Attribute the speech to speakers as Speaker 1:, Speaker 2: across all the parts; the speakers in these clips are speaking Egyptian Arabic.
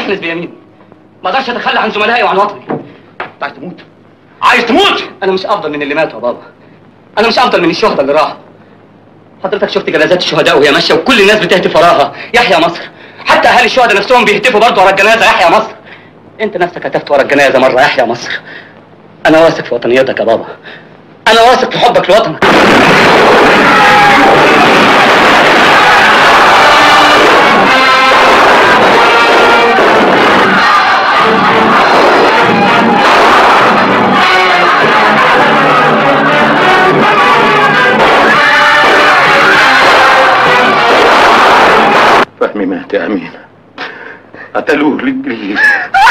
Speaker 1: احلف بيمين ما اقدرش اتخلى عن زملائي وعن وطني انت عايز تموت عايز تموت انا مش افضل من اللي ماتوا يا بابا انا مش افضل من الشهداء اللي راحوا حضرتك شفت جنازات الشهداء وهي ماشيه وكل الناس بتهتف وراها يحيى مصر حتى اهالي الشهداء نفسهم بيهتفوا برضه ورا الجنازه يحيى مصر انت نفسك هتفت ورا الجنازه مره يحيى مصر انا واثق في وطنيتك يا بابا انا واثق في حبك لوطنك
Speaker 2: فهمي مات يا امين قتلوه الانجليز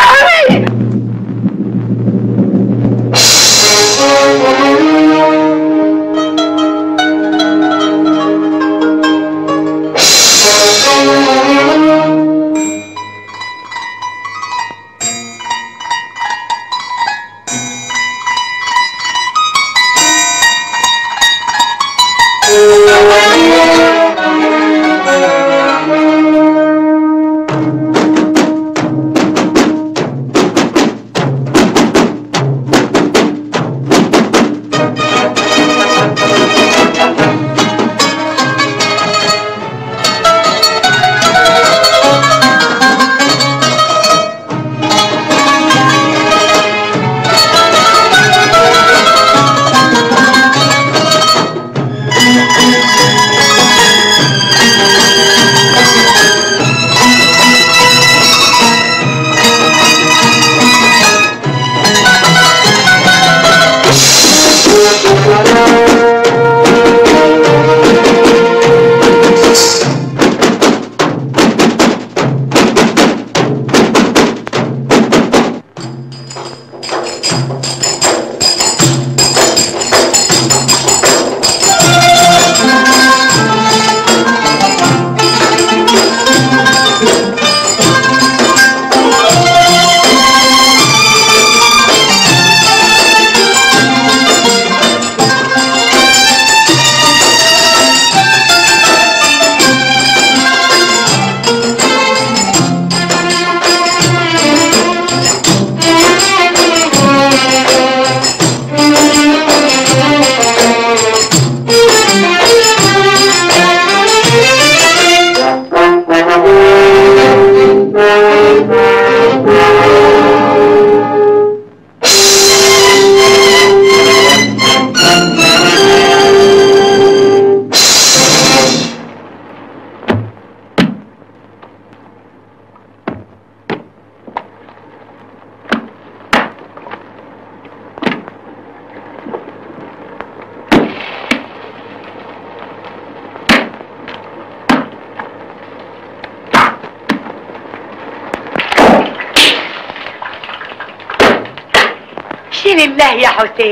Speaker 3: شيل الله يا حسين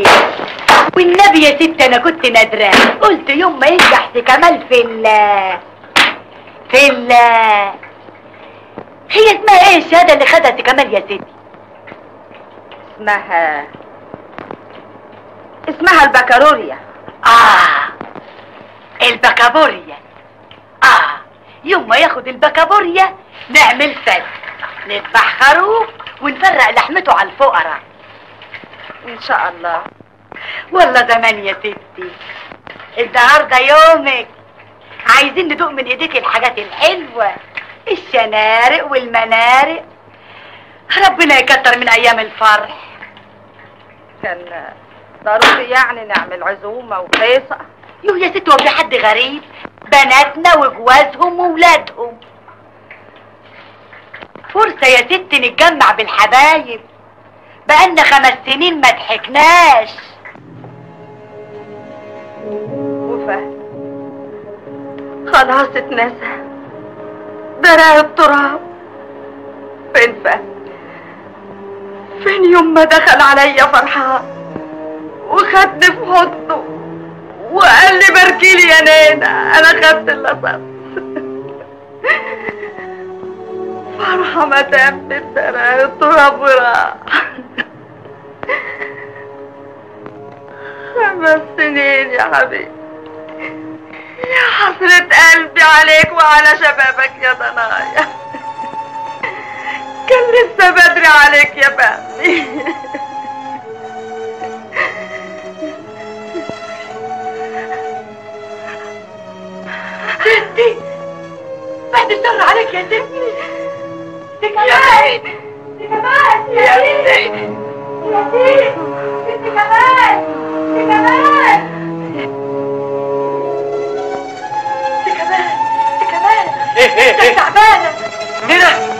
Speaker 3: والنبي يا ست انا كنت نادراه قلت يوم ما ينجح في كمال في ال في ال هي اسمها ايه الشهاده اللي خدها في كمال يا ستي
Speaker 4: اسمها اسمها البكالوريا
Speaker 3: اه البكابوريا اه يوم ما ياخد البكابوريا نعمل فد نذبح خروف ونفرق لحمته على الفقراء
Speaker 4: ان شاء الله
Speaker 3: والله زمان يا ستي النهارده يومك عايزين ندوق من ايديك الحاجات الحلوه الشنارق والمنارق ربنا يكتر من ايام الفرح
Speaker 4: كان ضروري يعني نعمل عزومه وقيصه
Speaker 3: يوه يا ست هو في حد غريب بناتنا وجوازهم وولادهم فرصة يا ست نتجمع بالحبايب بقالنا خمس سنين ما ضحكناش
Speaker 4: وفهد خلاص اتنسى ده التراب فين فهد فين يوم ما دخل عليا فرحان وخدني في حضنه وقال لي باركيلي يا نانا انا خدت اللي صار فرحة ما تمت ترى التراب وراح خمس سنين يا حبيبي يا حسرة قلبي عليك وعلى شبابك يا ضنايا كان لسه بدري عليك يا بابي
Speaker 3: ستي بعد الشر عليك يا ستي دي كمان دي كمان يا ستي يا ستي دي كمان دي كمان دي كمان دي كمان
Speaker 1: ايه ايه
Speaker 3: ده
Speaker 1: ايه
Speaker 3: تعبانه
Speaker 1: هنا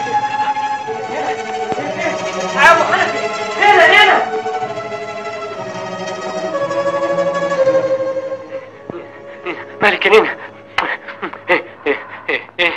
Speaker 3: يا ابو حنفي هنا هنا
Speaker 1: مالك يا نينا ايه ايه ايه ايه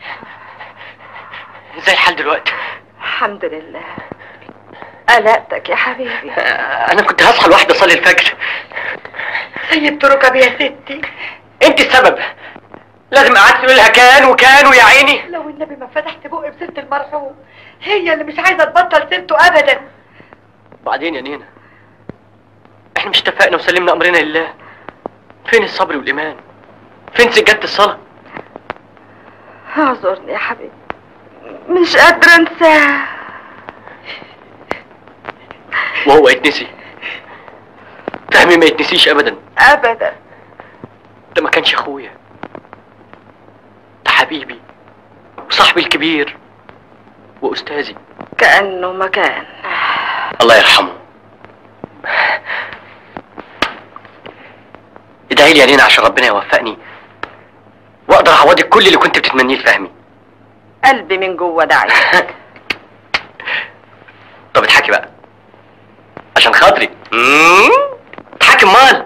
Speaker 1: ازاي الحال دلوقتي
Speaker 4: الحمد لله قلقتك يا حبيبي
Speaker 1: انا كنت هصحى لوحدي اصلي الفجر
Speaker 3: سيبت ركبي يا ستي
Speaker 1: انت السبب لازم قعدت تقول لها كان وكان ويا عيني
Speaker 3: لو النبي ما فتحت بقي بسيرة المرحوم هي اللي مش عايزة تبطل سيرته أبدا
Speaker 1: بعدين يا نينا احنا مش اتفقنا وسلمنا امرنا لله فين الصبر والايمان فين سجادة الصلاة
Speaker 4: اعذرني يا حبيبي مش قادرة انساه
Speaker 1: وهو يتنسي فهمي ما يتنسيش ابدا
Speaker 4: ابدا
Speaker 1: ده ما كانش اخويا ده حبيبي وصاحبي الكبير واستاذي
Speaker 4: كأنه مكان
Speaker 1: الله يرحمه ادعي لي يا نينا عشان ربنا يوفقني واقدر اعوضك كل اللي كنت بتتمنيه لفهمي
Speaker 4: قلبي من جوه داعي
Speaker 1: طب اضحكي بقى عشان خاطري مم؟ اضحكي امال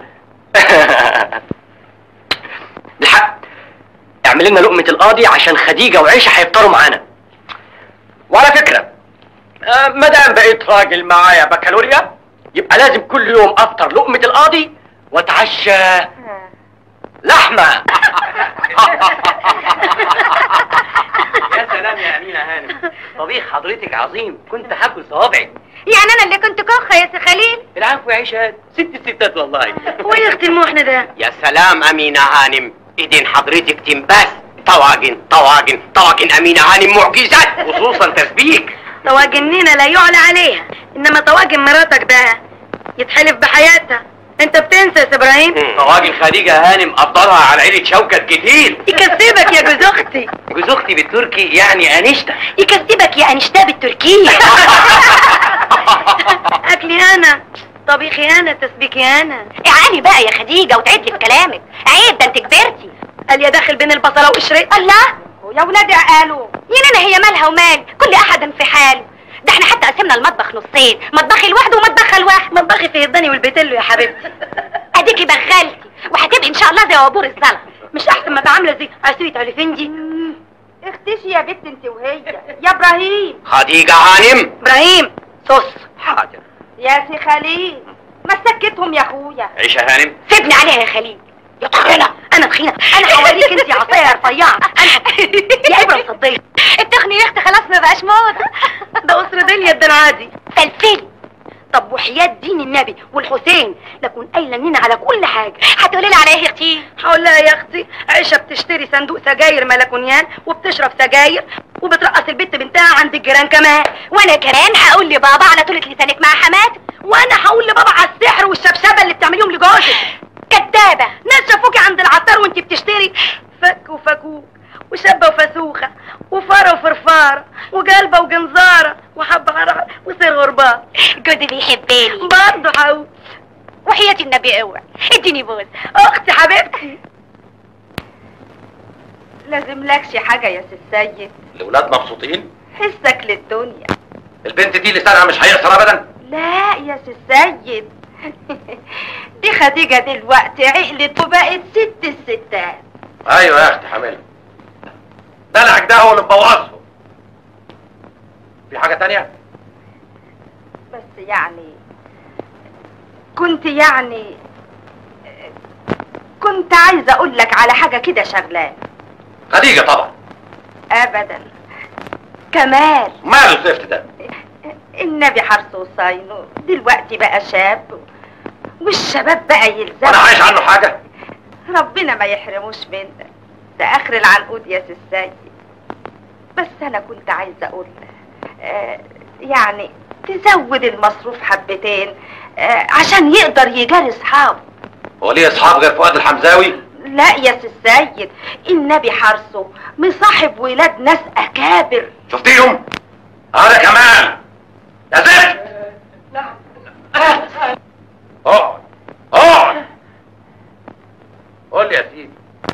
Speaker 1: بالحق اعمل لنا لقمة القاضي عشان خديجة وعيشة هيفطروا معانا وعلى فكرة آه، ما دام بقيت راجل معايا بكالوريا يبقى لازم كل يوم افطر لقمة القاضي واتعشى لحمة يا سلام يا أمينة هانم طبيخ حضرتك عظيم كنت هاكل صوابعي
Speaker 5: يعني انا اللي كنت كوخه يا سي خليل
Speaker 1: العفو يا عيشة ست الستات والله
Speaker 5: وايه اختي المحنه ده
Speaker 6: يا سلام أمينة هانم إيدين حضرتك تنبس طواجن طواجن طواجن أمينة هانم معجزات
Speaker 1: خصوصا تسبيك
Speaker 5: طواجننا لا يعلى عليها انما طواجن مراتك بقى يتحلف بحياتها انت بتنسى يا سي ابراهيم
Speaker 1: طواجن خديجة هانم أفضلها على عيلة شوكت كتير
Speaker 5: يكسبك يا جوز اختي
Speaker 1: جوز أختي بالتركي يعني أنشتا
Speaker 5: يكسبك يا انشتاب التركيه اكلي انا طبيخي انا تسبيكي انا اعاني بقى يا خديجه وتعدلي في كلامك عيب ده انت كبرتي قال يا داخل بين البصله وقشري الله يا ولادي قالوا يننا هي مالها ومال كل احد في حاله ده احنا حتى قسمنا المطبخ نصين مطبخي لوحده ومطبخها لوحده مطبخي في الضاني والبيتلو يا حبيبتي اديكي بغلتي وهتبقي ان شاء الله زي وابور الزلط مش احسن ما بعمله زي عسوية الفندي
Speaker 4: اختشي يا بنت انت وهي يا ابراهيم
Speaker 6: خديجة هانم
Speaker 5: ابراهيم صص
Speaker 6: حاضر
Speaker 4: يا سي خليل ما سكتهم يا اخويا
Speaker 6: عيشة هانم
Speaker 5: سيبني عليها يا خليل يا تخينة انا تخينة انا هوريك انت يا عصاية رفيعة انا يا ابرة مصدية التخني يا اختي خلاص ما بقاش موضة ده قصر دنيا الدنعادي فلفلي طب وحياة دين النبي والحسين لكون قايلة لنا على كل حاجة هتقولي لي على ايه يا اختي؟ هقول لها يا اختي عيشة بتشتري صندوق سجاير ملكونيان وبتشرب سجاير وبترقص البت بنتها عند الجيران كمان وانا كمان هقول لبابا على طولة لسانك مع حماتك وانا هقول لبابا على السحر والشبشبة اللي بتعمليهم لجوزك كدابة ناس شافوكي عند العطار وانت بتشتري فك وفكوك وشبة وفسوخة وفارة وفرفارة وقلبة وجنزارة وحبة عرق وسير غربان جوزي بيحبني برضه حاول وحياة النبي اوعى اديني بوز اختي حبيبتي
Speaker 4: لازم لكش حاجة يا سي السيد
Speaker 2: الولاد مبسوطين
Speaker 4: حسك للدنيا
Speaker 2: البنت دي لسانها مش هيقصر ابدا
Speaker 4: لا يا سي السيد دي خديجة دلوقتي عقلت وبقت ست الستات
Speaker 2: ايوه يا اختي حمل دلعك ده هو اللي مبوظه في حاجه تانية
Speaker 4: بس يعني كنت يعني كنت عايزة اقول لك على حاجة كده شغلان
Speaker 2: خديجه طبعا
Speaker 4: ابدا كمال
Speaker 2: ماله الزفت ده
Speaker 4: النبي حرصه وصاينه دلوقتي بقى شاب والشباب بقى يلزم
Speaker 2: وانا عايش عنه حاجه
Speaker 4: ربنا ما يحرموش منك ده اخر العنقود يا سي السيد بس انا كنت عايزه اقول لك آه، يعني تزود المصروف حبتين آه، عشان يقدر يجاري اصحابه
Speaker 2: هو ليه اصحاب غير فؤاد الحمزاوي
Speaker 4: لا يا سي السيد النبي حرصه مصاحب ولاد ناس اكابر
Speaker 2: شفتيهم انا كمان يا زفت اقعد اقعد قول لي يا سيدي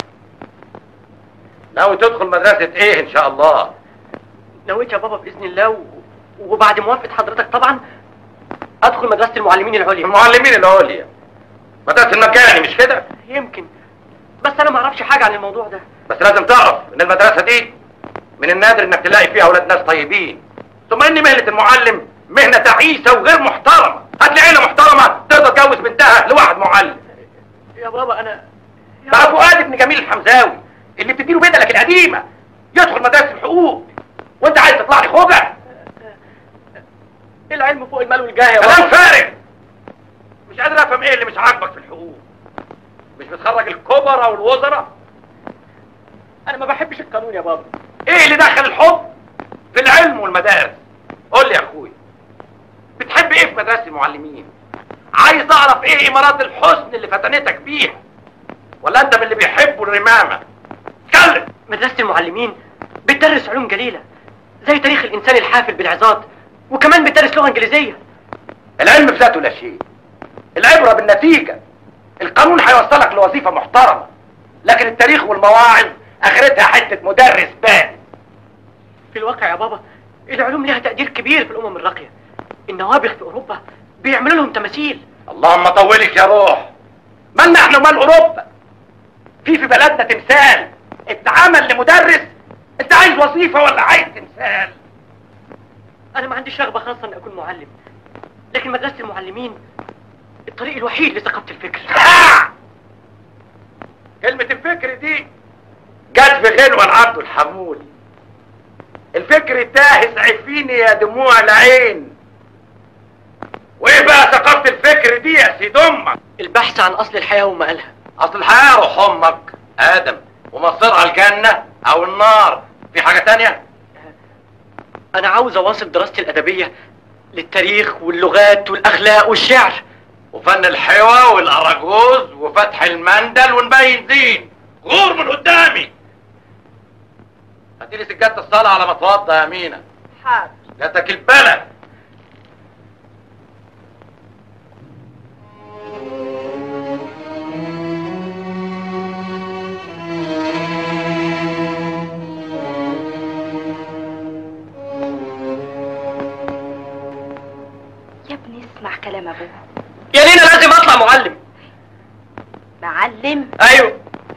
Speaker 2: ناوي تدخل مدرسة ايه ان شاء الله
Speaker 7: نويت يا بابا باذن الله و... وبعد موافقه حضرتك طبعا ادخل مدرسه المعلمين العليا
Speaker 2: المعلمين العليا مدرسة المكاني مش كده
Speaker 7: يمكن بس انا ما اعرفش حاجه عن الموضوع ده
Speaker 2: بس لازم تعرف ان المدرسة دي من النادر انك تلاقي فيها اولاد ناس طيبين ثم ان مهنة المعلم مهنة تعيسة وغير محترمة هات لي عيلة محترمة تقدر تجوز بنتها لواحد معلم
Speaker 7: يا بابا انا
Speaker 2: ده فؤاد ابن جميل الحمزاوي اللي بتديله بدلك القديمة يدخل مدرسة الحقوق وانت عايز تطلع لي خوجة
Speaker 7: العلم فوق المال والجاه يا
Speaker 2: كلام
Speaker 7: بابا
Speaker 2: فارغ مش قادر افهم ايه اللي مش عاجبك في الحقوق مش بتخرج الكبراء والوزراء
Speaker 7: انا ما بحبش القانون يا بابا
Speaker 2: ايه اللي دخل الحب في العلم والمدارس قول لي يا اخويا بتحب ايه في مدرسة المعلمين عايز اعرف ايه امارات الحسن اللي فتنتك بيها ولا انت من اللي بيحبوا الرمامة اتكلم
Speaker 7: مدرسه المعلمين بتدرس علوم جليله زي تاريخ الانسان الحافل بالعظات وكمان بتدرس لغه انجليزيه
Speaker 2: العلم بذاته لا شيء العبرة بالنتيجة القانون هيوصلك لوظيفة محترمة لكن التاريخ والمواعظ اخرتها حتة مدرس بارد
Speaker 7: في الواقع يا بابا العلوم لها تقدير كبير في الامم الراقيه النوابغ في اوروبا بيعملوا لهم تماثيل
Speaker 2: اللهم طولك يا روح مالنا احنا ومال اوروبا في في بلدنا تمثال اتعمل لمدرس انت عايز وظيفة ولا عايز تمثال
Speaker 7: انا ما عنديش رغبه خاصه اني اكون معلم لكن مدرسه المعلمين الطريق الوحيد لثقافه الفكر
Speaker 2: آه! كلمة الفكر دي جت في غنوة العبد الحمولي الفكر التاهس عفيني يا دموع العين وايه بقى ثقافة الفكر دي يا سيد امك
Speaker 7: البحث عن اصل الحياه ومآلها
Speaker 2: اصل الحياة روح امك ادم ومصيرها الجنة او النار في حاجة تانية
Speaker 7: انا عاوز اواصل دراستي الادبيه للتاريخ واللغات والاخلاق والشعر
Speaker 2: وفن الحوى والاراجوز وفتح المندل ونبين زين غور من قدامي هاتيلي سجادة الصلاة على ما اتوضى يا مينا
Speaker 4: حاضر
Speaker 2: جاتك البلد
Speaker 4: يا ابني اسمع كلام ابوك
Speaker 7: يا لينا لازم اطلع معلم
Speaker 4: معلم
Speaker 7: ايوه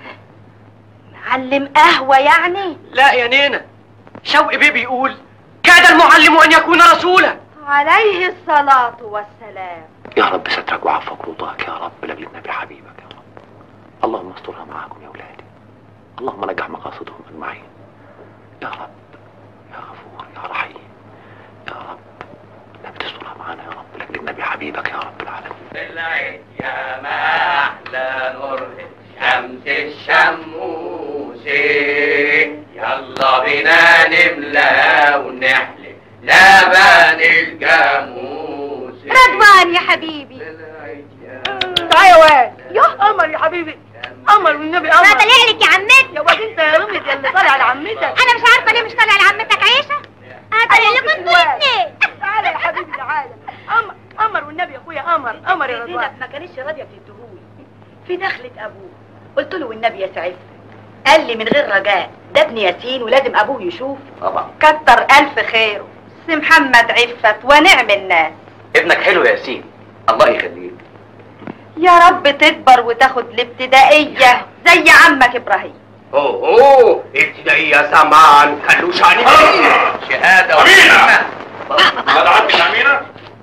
Speaker 4: معلم قهوة يعني
Speaker 7: لا يا نينا شوقي بيه بيقول كاد المعلم ان يكون رسولا
Speaker 4: عليه الصلاة والسلام
Speaker 2: يا رب سترك وعفوك ورضاك يا رب لاجل النبي حبيبك يا رب اللهم استرها معاكم يا اولادي اللهم نجح مقاصدهم اجمعين يا رب يا غفور يا رحيم يا رب النبي تسترها معانا يا رب لاجل النبي حبيبك يا رب العالمين
Speaker 6: بالعيد يا ما احلى نور شمس الشموس يلا بينا نملى ونحلي لبن الجاموس
Speaker 5: رضوان يا حبيبي
Speaker 6: بالعيد يا
Speaker 7: تعالى يا واد يا قمر يا حبيبي قمر والنبي
Speaker 5: ما
Speaker 7: قمر
Speaker 5: طلع لك يا عمتي
Speaker 7: يا واد انت يا رمز يا اللي طالع لعمتك
Speaker 5: انا مش عارفه ليه مش طالع لعمتك عيشه هطلع لكم ابني
Speaker 7: تعالى يا حبيبي تعالى قمر قمر والنبي يا اخويا قمر قمر يا رضوان
Speaker 4: زينب ما كانتش راضية تديهولي في دخلة ابوه قلت له والنبي يا سعيد قال لي من غير رجاء ده ابن ياسين ولازم ابوه يشوف
Speaker 2: طبعا
Speaker 4: كتر الف خيره سي محمد عفت ونعم الناس
Speaker 1: ابنك حلو يا ياسين الله يخليك
Speaker 4: يا رب تكبر وتاخد الابتدائية زي عمك ابراهيم
Speaker 6: اوه اوه ابتدائية زمان خلوش عليك شهادة
Speaker 2: أمينة ماذا عنك يا أمينة؟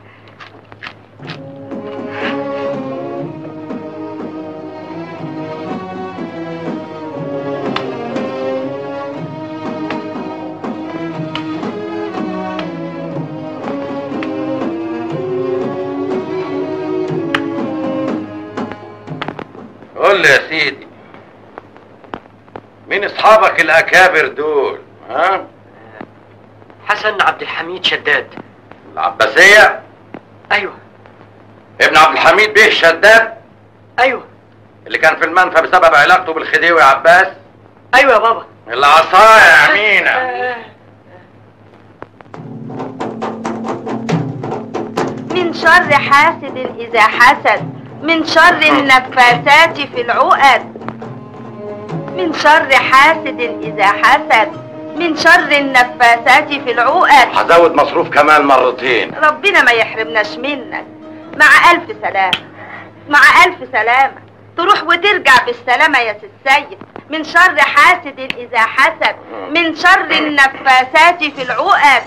Speaker 2: قول لي يا سيدي مين اصحابك الاكابر دول ها
Speaker 7: حسن عبد الحميد شداد
Speaker 8: العباسية
Speaker 7: ايوه
Speaker 8: ابن عبد الحميد بيه شداد
Speaker 7: ايوه
Speaker 8: اللي كان في المنفى بسبب علاقته بالخديوي عباس
Speaker 7: ايوه يا بابا
Speaker 8: العصاية يا أمينة
Speaker 4: من شر حاسد إذا حسد من شر النفاثات في العقد من شر حاسد إذا حسد من شر النفاثات في العقد
Speaker 8: هزود مصروف كمان مرتين
Speaker 4: ربنا ما يحرمناش منك مع ألف سلامة مع ألف سلامة تروح وترجع بالسلامة يا سي السيد من شر حاسد إذا حسد من شر النفاثات في العقد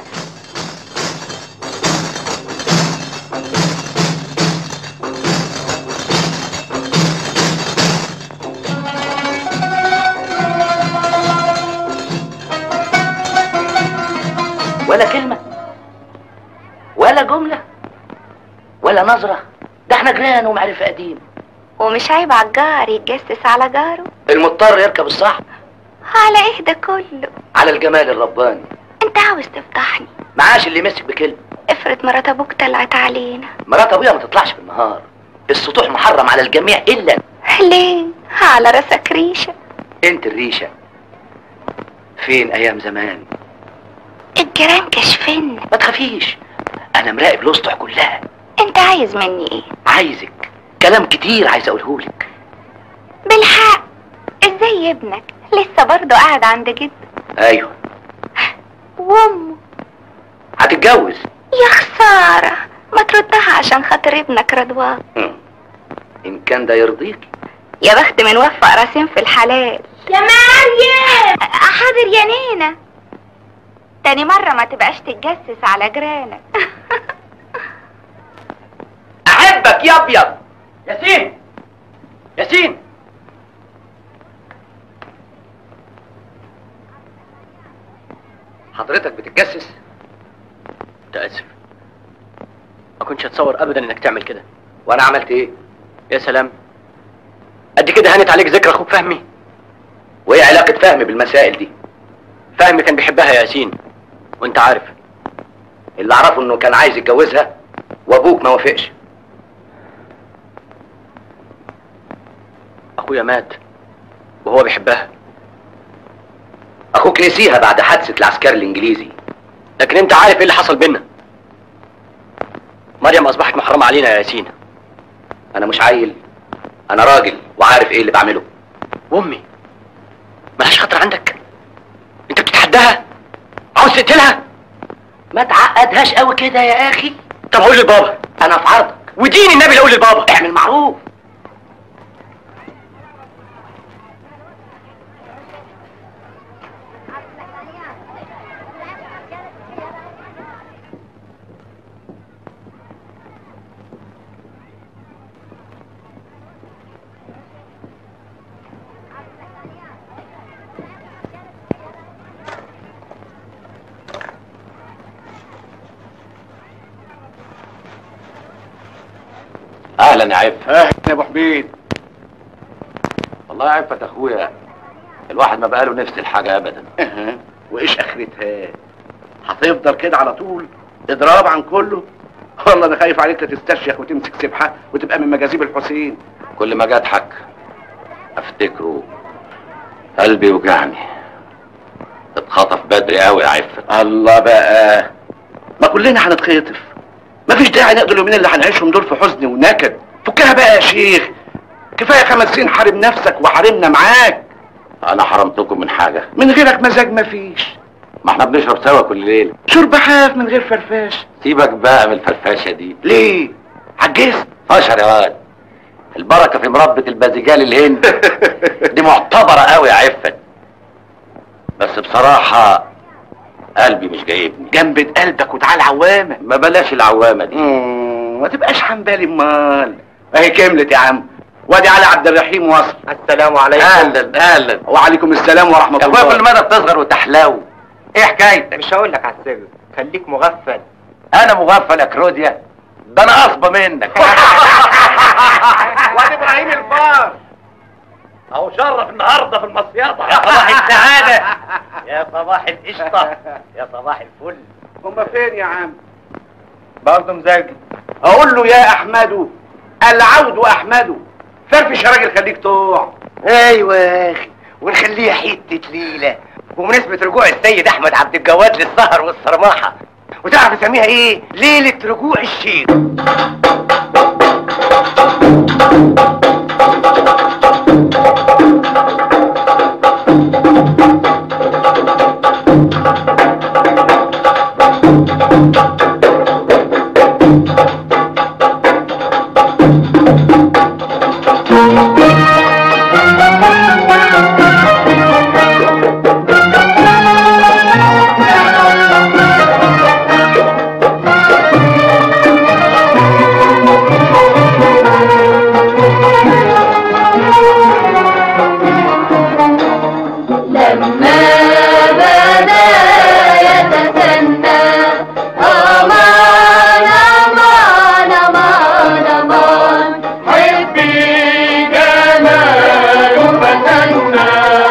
Speaker 9: ولا كلمة ولا جملة ولا نظرة ده احنا جيران ومعرفة قديم
Speaker 5: ومش عيب على الجار يتجسس على جاره
Speaker 9: المضطر يركب الصح
Speaker 5: على ايه ده كله
Speaker 9: على الجمال الرباني
Speaker 5: انت عاوز تفضحني
Speaker 9: معاش اللي مسك بكلمة
Speaker 5: افرض مرات ابوك طلعت علينا
Speaker 9: مرات ابويا ما تطلعش بالنهار السطوح محرم على الجميع الا
Speaker 5: ليه على راسك ريشه
Speaker 9: انت الريشة فين ايام زمان
Speaker 5: الجيران كشفنا
Speaker 9: ما تخافيش انا مراقب الاسطح كلها
Speaker 5: انت عايز مني ايه
Speaker 9: عايزك كلام كتير عايز اقوله لك
Speaker 5: بالحق ازاي ابنك لسه برضه قاعد عند جده
Speaker 9: ايوه
Speaker 5: وامه
Speaker 9: هتتجوز
Speaker 5: يا خساره ما تردها عشان خاطر ابنك رضوان
Speaker 9: مم. ان كان ده يرضيك
Speaker 5: يا بخت من وفق راسين في الحلال يا مريم حاضر يا نينا تاني مرة ما تبقاش تتجسس على جيرانك
Speaker 9: احبك يا ابيض ياسين ياسين حضرتك بتتجسس
Speaker 7: متاسف ما كنتش اتصور ابدا انك تعمل كده
Speaker 9: وانا عملت ايه
Speaker 7: يا سلام قد كده هانت عليك ذكرى اخوك فهمي
Speaker 9: وايه علاقة فهمي بالمسائل دي
Speaker 7: فهمي كان بيحبها يا ياسين وانت عارف
Speaker 9: اللي اعرفه انه كان عايز يتجوزها وابوك ما وافقش
Speaker 7: اخويا مات وهو بيحبها
Speaker 9: اخوك نسيها بعد حادثة العسكري الانجليزي
Speaker 7: لكن انت عارف ايه اللي حصل بينا مريم اصبحت محرمة علينا يا ياسين
Speaker 9: انا مش عيل انا راجل وعارف ايه اللي بعمله
Speaker 7: وامي ملهاش خطر عندك انت بتتحداها عاوز تقتلها
Speaker 9: ما تعقدهاش قوي كده يا اخي
Speaker 7: طب قول لبابا
Speaker 9: انا في عرضك
Speaker 7: ودين النبي اللي قول لبابا
Speaker 9: اعمل معروف
Speaker 2: اهلا يا عفة
Speaker 8: اهلا يا ابو حميد
Speaker 2: والله يا عفة اخويا الواحد ما بقاله نفس الحاجة ابدا
Speaker 8: أها. وايش اخرتها هتفضل كده على طول اضراب عن كله والله انا خايف عليك لا تستشيخ وتمسك سبحه وتبقى من مجاذيب الحسين
Speaker 2: كل ما اجي اضحك افتكره قلبي يوجعني اتخطف بدري قوي يا عفة
Speaker 8: الله بقى ما كلنا هنتخطف مفيش داعي نقضي اليومين اللي هنعيشهم دول في حزن ونكد فكها بقى يا شيخ كفايه خمس سنين حارم نفسك وحارمنا معاك
Speaker 2: انا حرمتكم من حاجة
Speaker 8: من غيرك مزاج مفيش
Speaker 2: ما احنا بنشرب سوا كل ليلة
Speaker 8: شرب حاف من غير فرفاش
Speaker 2: سيبك بقى من الفرفاشة دي
Speaker 8: ليه عجزت
Speaker 2: اشهر يا واد البركة في مربة الباذنجان الهند دي معتبرة قوي يا عفة بس بصراحة قلبي مش جايبني
Speaker 8: جنبت قلبك وتعال عوامه
Speaker 2: ما بلاش العوامة دي
Speaker 8: مم، ما تبقاش حنبالي امال اهي كملت يا عم وادي علي عبد الرحيم وصل
Speaker 7: السلام عليكم
Speaker 2: اهلا اهلا
Speaker 8: وعليكم السلام ورحمه
Speaker 2: يا اخويا
Speaker 8: الله
Speaker 2: كل مدى بتصغر وتحلو ايه حكايتك
Speaker 7: مش هقول لك على السر خليك مغفل
Speaker 2: انا مغفل يا كروديا ده انا قصبة منك
Speaker 8: وادي ابراهيم الفار
Speaker 2: اهو شرف النهارده في المصيادة
Speaker 7: صباح السعادة
Speaker 6: يا صباح القشطة يا صباح الفل
Speaker 8: هما فين يا عم
Speaker 6: برضه مزاجي
Speaker 8: اقول له يا احمد العود احمد فرفش يا راجل خليك تقع
Speaker 6: ايوه يا اخي ونخليها حته ليله وبمناسبه رجوع السيد احمد عبد الجواد للسهر والصرماحه وتعرف نسميها ايه ليله رجوع الشيخ
Speaker 3: لما بدا يتسنى أمان أمان أمان أمان حبي جمال فتنى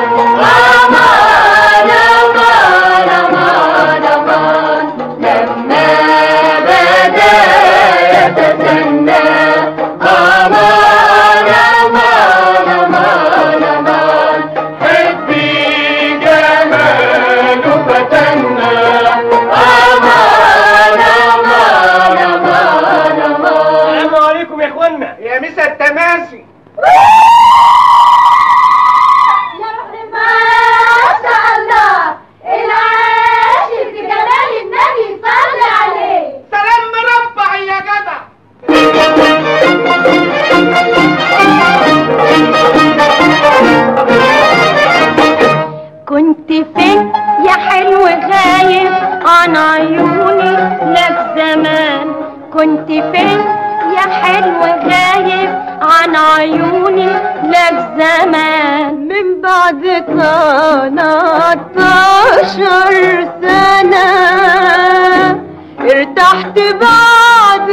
Speaker 3: أمان أمان أمان أمان لما بدا يتسنى أمان أمان أمان أمان حبي جمال فتنى أمان أمان أمان أمان
Speaker 6: السلام عليكم يا اخوانا
Speaker 8: يا مسا التماسي
Speaker 3: ما شاء الله العاشر بجمال النبي صلى عليه
Speaker 8: سلام مربع يا جدع
Speaker 3: كنت فين يا حلو غايب عن عيوني لك زمان كنت فين يا حلو غايب عن عيوني لك زمان من بعد تلاتاشر سنة ارتحت بعد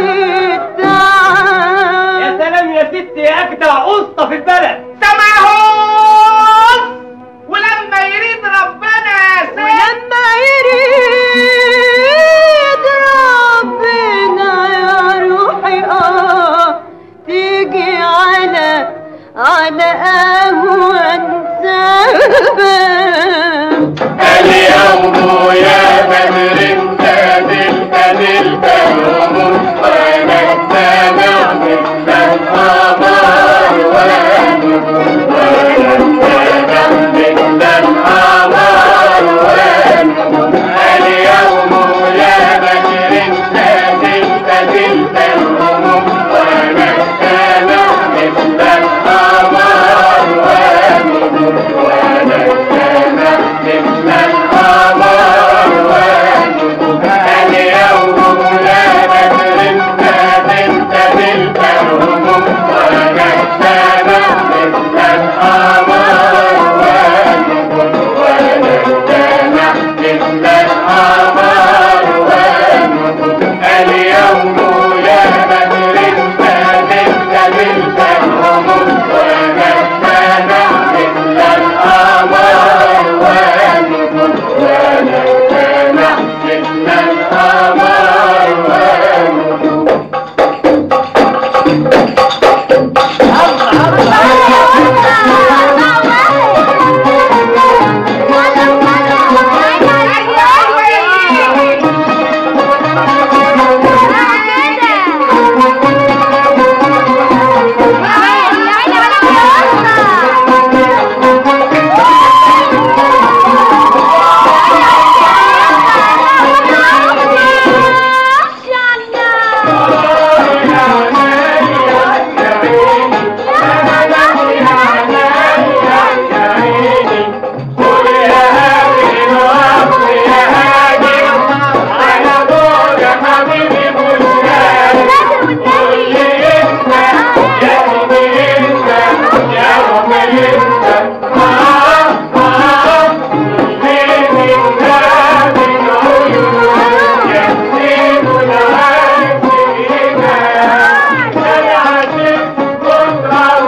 Speaker 3: التعب
Speaker 6: يا سلام يا ستي يا اجدع قسطه في البلد
Speaker 8: سمعهوس ولما يريد ربنا يا سيد
Speaker 3: ولما يريد ربنا يا روحي اه تيجي على على أهون سبب
Speaker 10: اليوم يا بدر نازل نزلت الهموم وانا سامع مثل القمر والنجوم وانا سامع مثل القمر والنجوم اليوم يا بدر نازل نزلت الهموم وانا سامع مثل القمر والنجوم وانا سامع مثل القمر والنجوم اليوم يا بدر نازلت تلك الهموم وانا سامع مثل القمر والنجوم وانا سامع مثل القمر والنجوم اليوم يا بدر نازلت تلك الهموم وانا سامع مثل القمر والنجوم وانا سامع مثل القمر والنجوم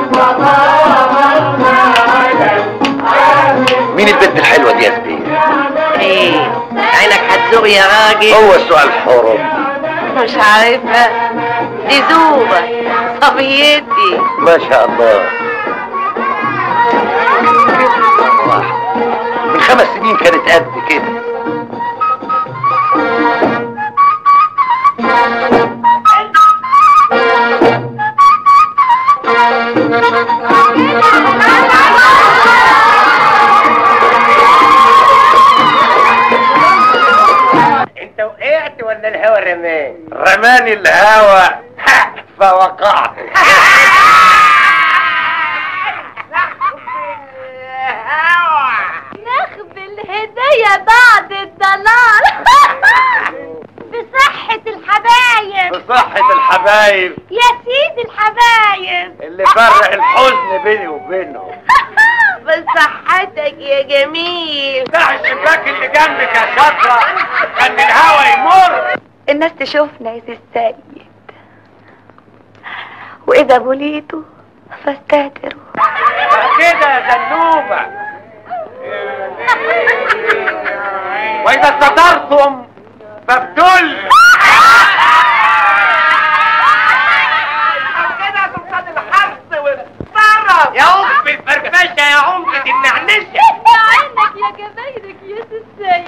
Speaker 8: مين البنت الحلوه دي يا زبير
Speaker 6: ايه عينك هتزوق يا راجل
Speaker 8: هو السؤال حرم
Speaker 4: مش عارفة دي زوبة صبيتي
Speaker 8: ما شاء الله واحد. من خمس سنين كانت قد كده
Speaker 6: انت وقعت ولا الهوا رماك
Speaker 8: رماني الهوى فوقعت
Speaker 5: نخبل هدية بعد الضلال بصحة الحبايب
Speaker 8: بصحة الحبايب
Speaker 5: يا سيدي الحبايب
Speaker 8: اللي فرق الحزن بيني وبينهم
Speaker 4: بصحتك يا جميل
Speaker 8: افتح الشباك اللي جنبك يا شاطرة كان الهوا يمر
Speaker 4: الناس تشوفنا يا سي السيد وإذا بليتوا فاستهتروا
Speaker 8: كده يا زنوبة وإذا استطرتم فابتل
Speaker 6: يا ام الفرفشه يا عمدة النعنشه
Speaker 5: عينك يا جبايرك يا سيد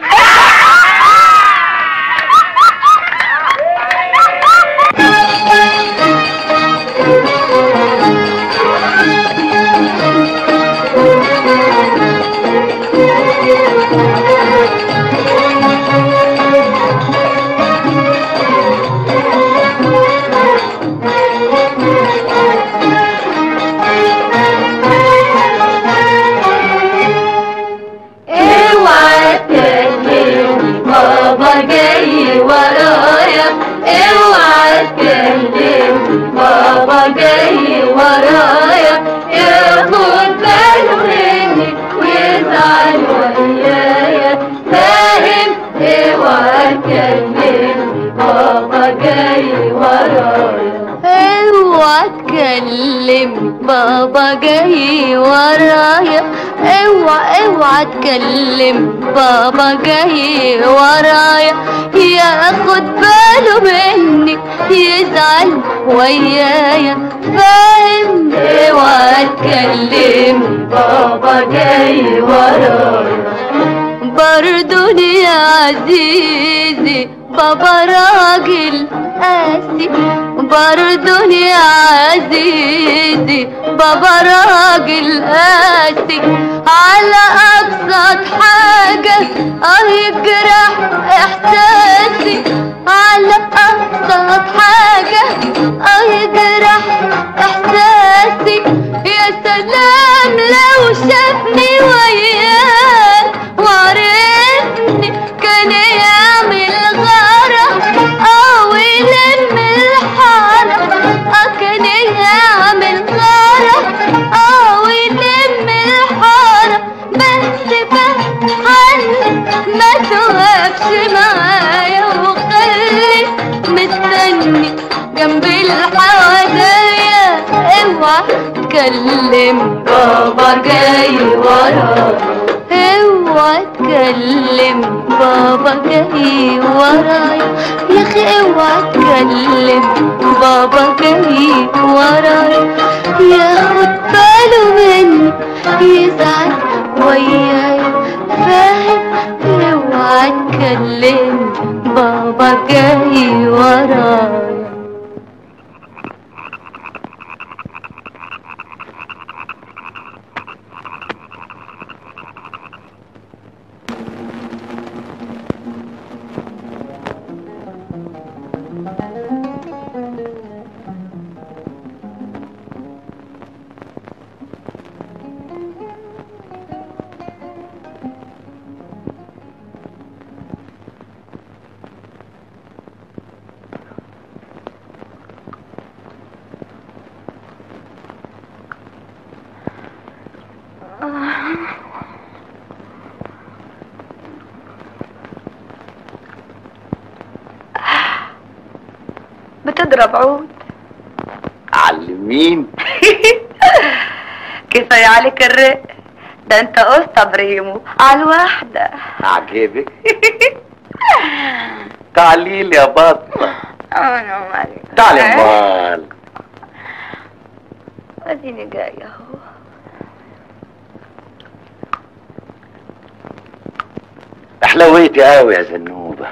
Speaker 5: اوعى تكلمني بابا جاي ورايا اوعى تكلمني بابا جاي ورايا ياخد باله مني ويزعل ويايا فاهم اوعى تكلمني بابا جاي ورايا اوعى تكلمني بابا جاي ورايا اوعى اوعى تكلم بابا جاي ورايا ياخد باله مني يزعل ويايا فاهم اوعى تكلم بابا جاي ورايا برضو يا عزيزي بابا راجل قاسي برضو يا عزيزي بابا راجل قاسي على أبسط حاجة اه يجرح إحساسي على أبسط حاجة اه يجرح إحساسي يا سلام لو شافني وياه وعرفني كان يعمل غارة اه يلم الحارة اه كان يعمل غارة اه يلم الحارة بس بحن ما توقفش معايا وخليك مستني جنب الحوادية اوعى تكلم بابا جاي ورايا اوعى تكلم بابا جاي ورايا يا اخي اوعى تكلم بابا جاي ورايا ياخد باله مني يزعل ويايا فاهم اوعى تكلم بابا جاي ورايا بتضرب عود
Speaker 8: علمين
Speaker 4: كفاية عليك الرق ده انت قصة بريمو على الواحدة
Speaker 8: عجبك تعالي لي يا بطة
Speaker 4: انا مالي
Speaker 8: تعالي امال
Speaker 4: اديني جاية اهو
Speaker 8: حلويتي قوي يا زنوبة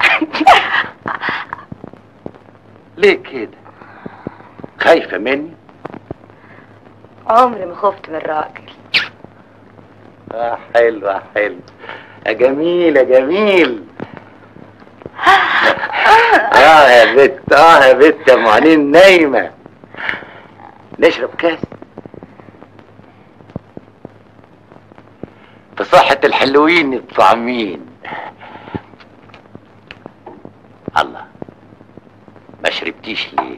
Speaker 8: ليه كده خايفة مني
Speaker 4: عمري ما خفت من راجل
Speaker 8: اه حلو اه حلو يا جميل يا جميل اه يا بت اه يا بت يا ام عينين نايمة نشرب كاس بصحة الحلوين الطعمين الله ما شربتيش ليه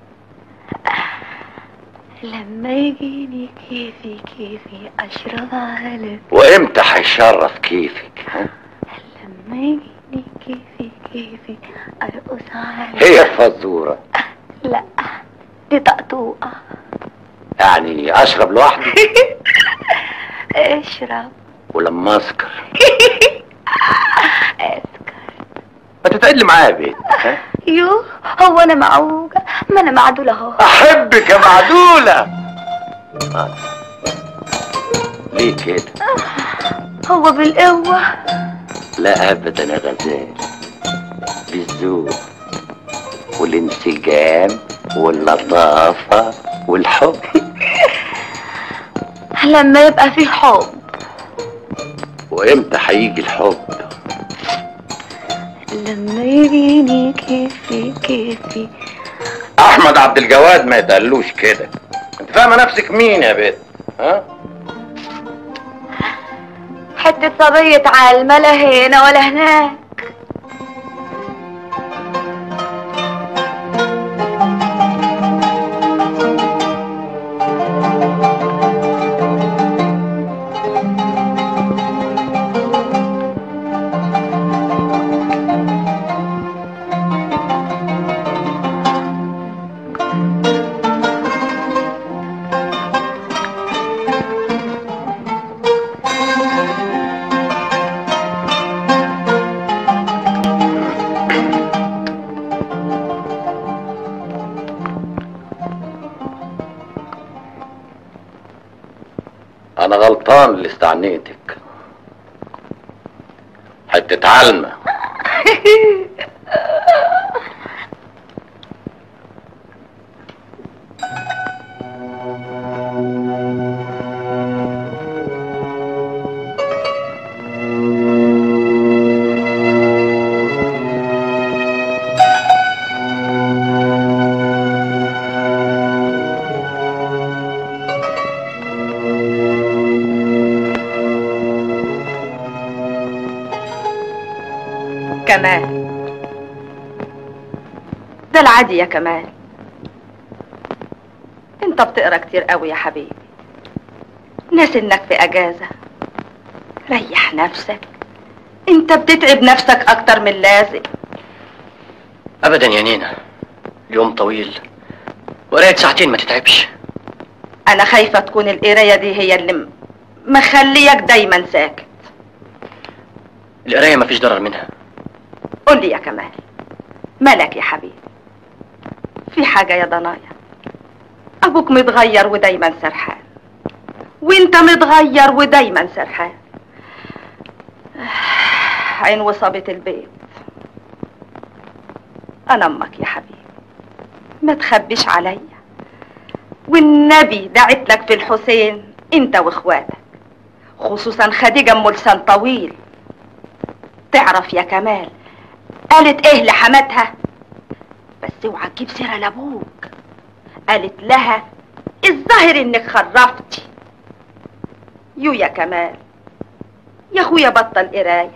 Speaker 4: لما يجيني كيفي كيفي اشرب عليك
Speaker 8: وامتى هيشرف كيفك ها؟
Speaker 4: لما يجيني كيفي كيفي ارقص عليك
Speaker 8: هي فزورة
Speaker 4: لا دي طقطوقة
Speaker 8: يعني اشرب لوحدي
Speaker 4: اشرب
Speaker 8: ولما اسكر ما تتعدل معايا يا بيت ها؟
Speaker 4: يو هو انا معوجة ما انا معدولة اهو
Speaker 8: احبك يا معدولة آه. ليه كده
Speaker 4: هو بالقوة
Speaker 8: لا ابدا يا غزال بالذوق والانسجام واللطافة والحب
Speaker 4: لما يبقى في حب
Speaker 8: وامتى هيجي الحب
Speaker 4: لما يجيني كيفي كيفي
Speaker 8: احمد عبد الجواد ما يتقالوش كده انت فاهمه نفسك مين يا بنت ها
Speaker 4: حتة صبية عالمة لا هنا ولا هناك
Speaker 8: انا غلطان اللي استعنيتك حتة علمة
Speaker 4: كمال ده العادي يا كمال انت بتقرا كتير قوي يا حبيبي ناس انك في اجازة ريح نفسك انت بتتعب نفسك اكتر من اللازم
Speaker 7: ابدا يا نينا اليوم طويل وقرايه ساعتين ما تتعبش
Speaker 4: انا خايفة تكون القراية دي هي اللي م- مخليك دايما ساكت
Speaker 7: القرايه ما فيش ضرر منها
Speaker 4: قول لي يا كمال مالك يا حبيبي في حاجة يا ضنايا أبوك متغير ودايما سرحان وانت متغير ودايما سرحان عين وصبت البيت أنا أمك يا حبيبي ما تخبيش عليا والنبي دعت لك في الحسين انت واخواتك خصوصا خديجة ام لسان طويل تعرف يا كمال قالت ايه لحماتها بس اوعى تجيب سيره لابوك قالت لها الظاهر انك خرفتي يو يا كمال يا اخويا بطل قرايه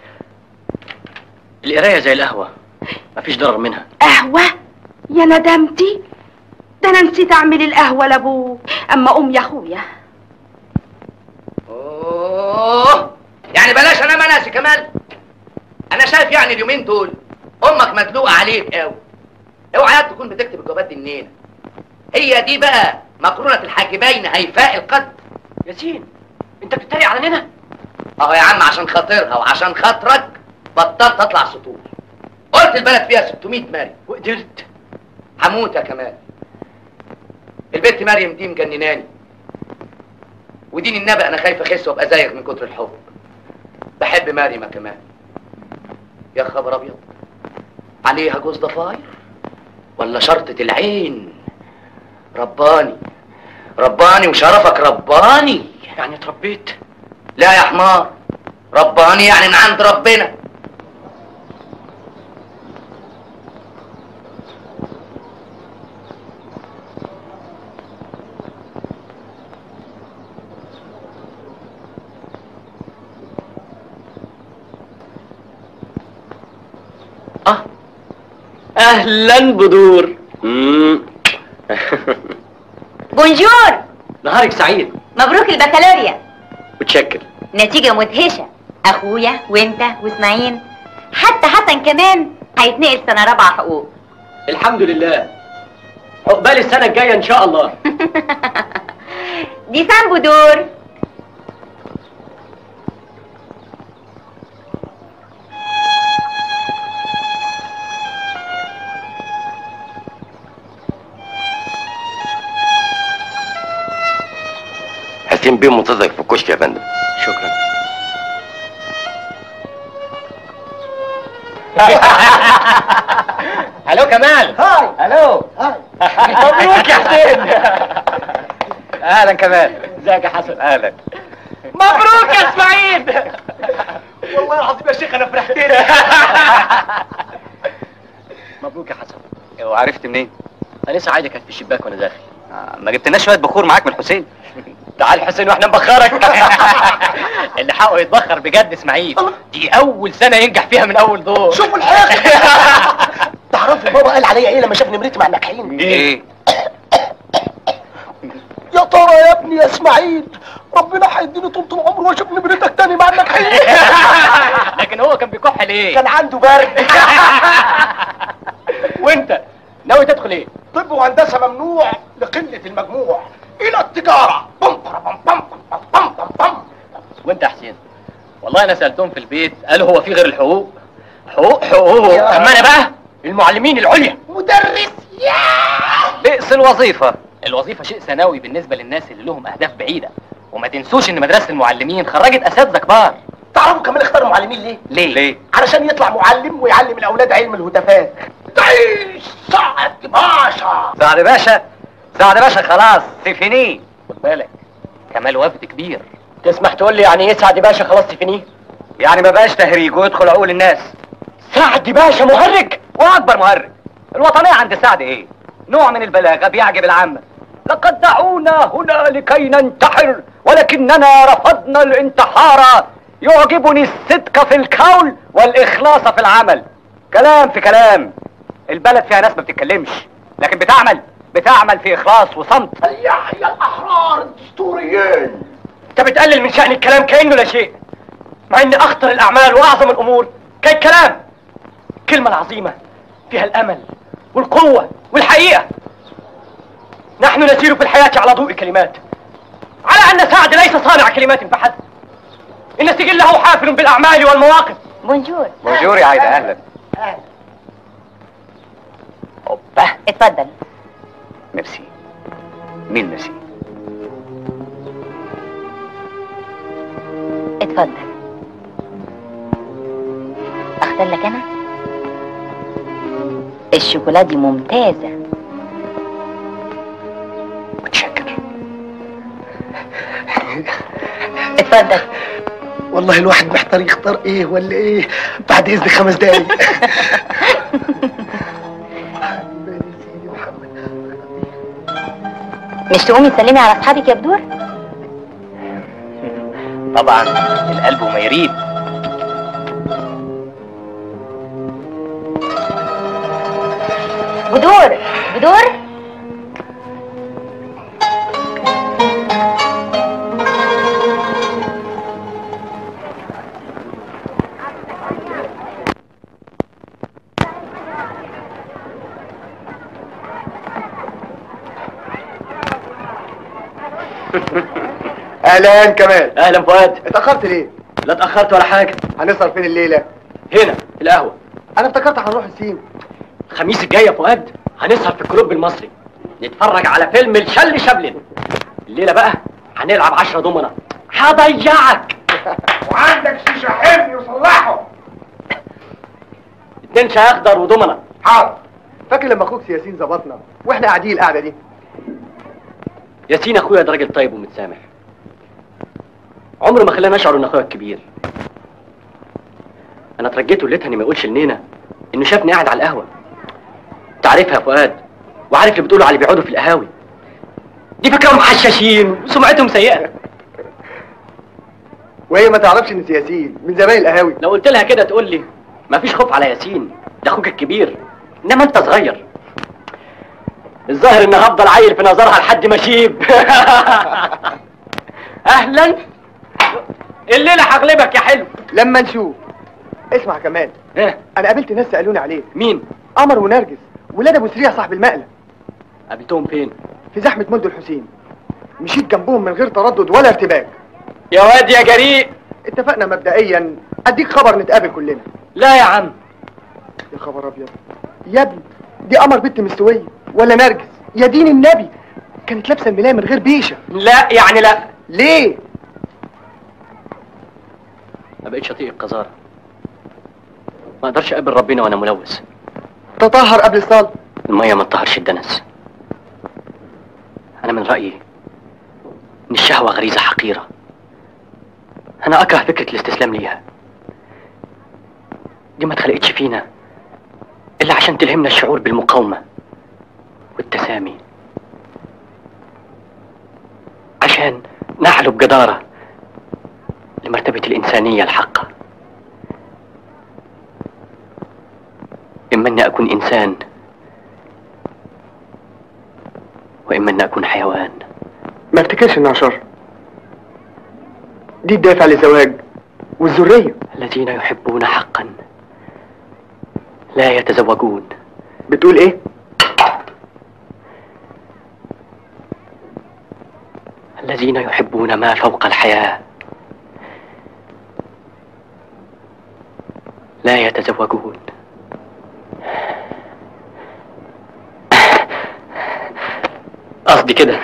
Speaker 7: القرايه زي القهوه ما فيش ضرر منها
Speaker 4: قهوه يا ندمتي ده انا نسيت اعمل القهوه لابوك اما قوم يا اخويا
Speaker 6: اوه يعني بلاش انام انا يا سي كمال انا شايف يعني اليومين دول امك مدلوقه عليك قوي اوعى تكون بتكتب الجوابات دي منين هي دي بقى مقرونه الحاجبين هيفاء القد
Speaker 7: ياسين انت بتتريق على نينا
Speaker 9: اهو يا عم عشان خاطرها وعشان خاطرك بطلت اطلع سطور قلت البلد فيها 600 مريم
Speaker 7: وقدرت
Speaker 9: هموت يا كمال البنت مريم دي مجنناني ودين النبي انا خايف اخس وابقى زيك من كتر الحب بحب مريم يا كمال يا خبر ابيض عليها جوز ضفاير ولا شرطة العين رباني رباني وشرفك رباني
Speaker 7: يعني اتربيت
Speaker 9: لا يا حمار رباني يعني من عند ربنا
Speaker 7: اهلا بدور
Speaker 5: بونجور
Speaker 7: نهارك سعيد
Speaker 5: مبروك البكالوريا
Speaker 7: متشكر
Speaker 5: نتيجة مدهشة أخويا وأنت وإسماعيل حتى حسن كمان هيتنقل سنة رابعة حقوق
Speaker 7: الحمد لله عقبال السنة الجاية إن شاء الله
Speaker 5: دي سان بودور
Speaker 6: حسين بيه منتظرك في الكشك يا فندم
Speaker 7: شكرا
Speaker 1: الو كمال هاي الو هاي مبروك يا حسين اهلا كمال ازيك يا حسن اهلا مبروك يا اسماعيل والله العظيم يا شيخ انا فرحت مبروك يا حسن وعرفت منين؟ انا لسه عايده كانت في الشباك وانا داخل ما جبتلناش شويه بخور معاك من حسين تعال حسين واحنا نبخرك اللي حقه يتبخر بجد اسماعيل دي اول سنه ينجح فيها من اول دور
Speaker 11: شوفوا الحاجة تعرفوا بابا قال عليا ايه لما شاف نمرتي مع الناجحين
Speaker 1: ايه
Speaker 11: يا ترى يا ابني يا اسماعيل ربنا هيديني طول العمر واشوف نمرتك تاني مع الناجحين
Speaker 1: لكن هو كان بيكح ليه
Speaker 11: كان عنده برد
Speaker 1: وانت ناوي تدخل ايه
Speaker 11: طب وهندسه ممنوع لقله المجموع الى التجاره بم بم بم بم بم بم بم
Speaker 1: وانت يا حسين والله انا سالتهم في البيت قالوا هو في غير الحقوق حقوق حقوق
Speaker 11: يا-
Speaker 1: اما انا بقى المعلمين العليا
Speaker 11: مدرس
Speaker 1: بئس الوظيفه الوظيفه شيء ثانوي بالنسبه للناس اللي لهم اهداف بعيده وما تنسوش ان مدرسه المعلمين خرجت اساتذه كبار
Speaker 11: تعرفوا كمان اختاروا معلمين ليه؟
Speaker 1: ليه ليه
Speaker 11: علشان يطلع معلم ويعلم الاولاد علم الهتافات تعيش سعد باشا
Speaker 1: سعد باشا سعد باشا خلاص سيفينيه خد بالك كمال وفد كبير تسمح تقول لي يعني ايه سعد باشا خلاص سيفينيه يعني ما بقاش تهريج ويدخل عقول الناس سعد باشا مهرج واكبر مهرج الوطنيه عند سعد ايه نوع من البلاغه بيعجب العامه لقد دعونا هنا لكي ننتحر ولكننا رفضنا الانتحار يعجبني الصدق في القول والاخلاص في العمل كلام في كلام البلد فيها ناس ما بتتكلمش لكن بتعمل بتعمل في اخلاص وصمت
Speaker 11: يحيى الاحرار الدستوريين
Speaker 7: انت بتقلل من شأن الكلام كأنه لا شيء مع ان اخطر الاعمال واعظم الامور كان الكلام الكلمة العظيمة فيها الامل والقوة والحقيقة نحن نسير في الحياة على ضوء كلمات على ان سعد ليس صانع كلمات فحسب ان سجله حافل بالاعمال والمواقف
Speaker 5: بونجور
Speaker 1: بونجور يا عايدة اهلا اوبا
Speaker 5: اتفضل
Speaker 1: ميرسي مين ميرسي
Speaker 5: اتفضل اختار لك انا الشوكولاته دي ممتازة
Speaker 1: متشكر
Speaker 5: اتفضل
Speaker 11: والله الواحد محتار يختار ايه ولا ايه بعد اذن خمس دقايق
Speaker 5: مش تقومي تسلمي على اصحابك يا بدور
Speaker 1: طبعا القلب وما يريد
Speaker 5: بدور بدور
Speaker 12: اهلا كمال
Speaker 7: اهلا فؤاد
Speaker 12: اتاخرت ليه
Speaker 7: لا اتاخرت ولا حاجه
Speaker 12: هنسهر فين الليله
Speaker 7: هنا في القهوه
Speaker 12: انا افتكرت هنروح السين
Speaker 7: الخميس الجاي يا فؤاد هنسهر في الكلوب المصري نتفرج على فيلم الشل شبلن الليله بقى هنلعب عشرة دومنة هضيعك
Speaker 11: وعندك شيشه حمي وصلحه
Speaker 7: اتنين شاي اخضر ودومنة
Speaker 12: حاضر فاكر لما اخوك ياسين ظبطنا واحنا قاعدين القعده دي
Speaker 7: ياسين اخويا ده راجل طيب ومتسامح عمره ما خلاني اشعر ان اخويا الكبير انا اترجيته ليتني ما يقولش لنينا انه شافني قاعد على القهوه انت عارفها يا فؤاد وعارف اللي بتقولوا على اللي بيقعدوا في القهاوي دي فاكرهم حشاشين وسمعتهم سيئه
Speaker 12: وهي ما تعرفش ان ياسين من زمان القهاوي
Speaker 7: لو قلت لها كده تقول لي مفيش خوف على ياسين ده اخوك الكبير انما انت صغير الظاهر ان هفضل عيل في نظرها لحد ما اشيب اهلا الليله هغلبك يا حلو
Speaker 12: لما نشوف اسمع كمان
Speaker 7: ايه
Speaker 12: انا قابلت ناس سالوني عليك
Speaker 7: مين
Speaker 12: قمر ونرجس ولاد ابو سريع صاحب المقلب
Speaker 7: قابلتهم فين
Speaker 12: في زحمه مند الحسين مشيت جنبهم من غير تردد ولا ارتباك
Speaker 7: يا واد يا جريء
Speaker 12: اتفقنا مبدئيا اديك خبر نتقابل كلنا
Speaker 7: لا يا عم
Speaker 12: يا خبر ابيض يا ابني دي قمر بنت مستويه ولا نرجس يا دين النبي كانت لابسه الملايه من غير بيشه
Speaker 7: لا يعني لا
Speaker 12: ليه
Speaker 7: ما بقتش اطيق القذاره ما اقدرش اقابل ربنا وانا ملوث
Speaker 12: تطهر قبل الصلاه
Speaker 7: الميه ما تطهرش الدنس انا من رايي ان الشهوه غريزه حقيره انا اكره فكره الاستسلام ليها دي ما اتخلقتش فينا الا عشان تلهمنا الشعور بالمقاومه والتسامي عشان نعلو بجداره لمرتبه الانسانيه الحقه اما اني اكون انسان واما اني اكون حيوان
Speaker 12: ما افتكرش انها شر دي الدافع للزواج والذريه
Speaker 7: الذين يحبون حقا لا يتزوجون
Speaker 12: بتقول ايه
Speaker 7: الذين يحبون ما فوق الحياه لا يتزوجون قصدي كده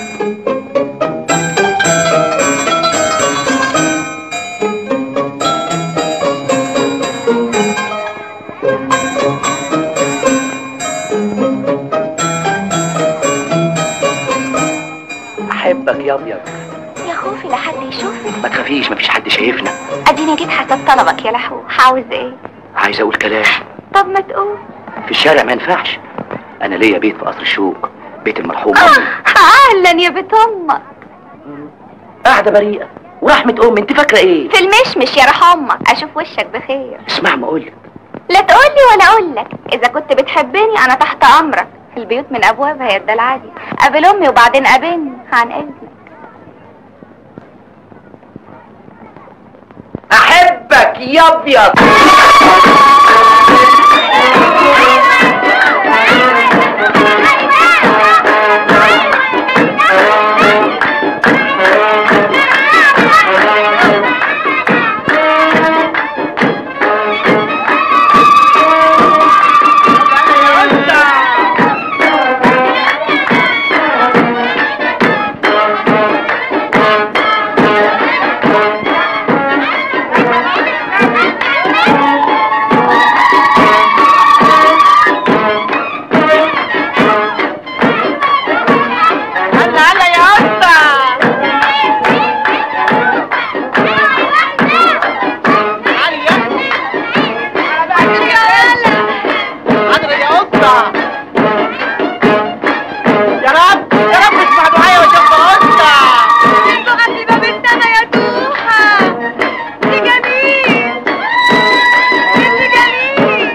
Speaker 7: احبك يا ابيض
Speaker 5: يا خوفي لحد يشوفك
Speaker 8: ما تخافيش مفيش حد شايفنا
Speaker 5: اديني جيت حسب طلبك يا لحو عاوز ايه
Speaker 8: عايز اقول كلام
Speaker 5: طب ما تقول
Speaker 8: في الشارع ما ينفعش انا ليا بيت في قصر الشوق بيت المرحوم
Speaker 5: آه
Speaker 8: أمي.
Speaker 5: اهلا يا بيت امك
Speaker 8: قاعده بريئه ورحمه امي انت فاكره ايه
Speaker 5: في المشمش يا رح امك اشوف وشك بخير
Speaker 8: اسمع ما اقولك
Speaker 5: لا تقولي ولا اقولك اذا كنت بتحبني انا تحت امرك البيوت من ابوابها يا العادي قابل امي وبعدين قابلني عن اذنك
Speaker 9: احبك يا ابيض
Speaker 3: هلا هلا يا قطة تعالي يا ابني حاضر يا قطة يا رب يا رب اسمع دعايا وشوف قطة
Speaker 4: انتوا قبل باب السما يا توحة انت جميل انت جميل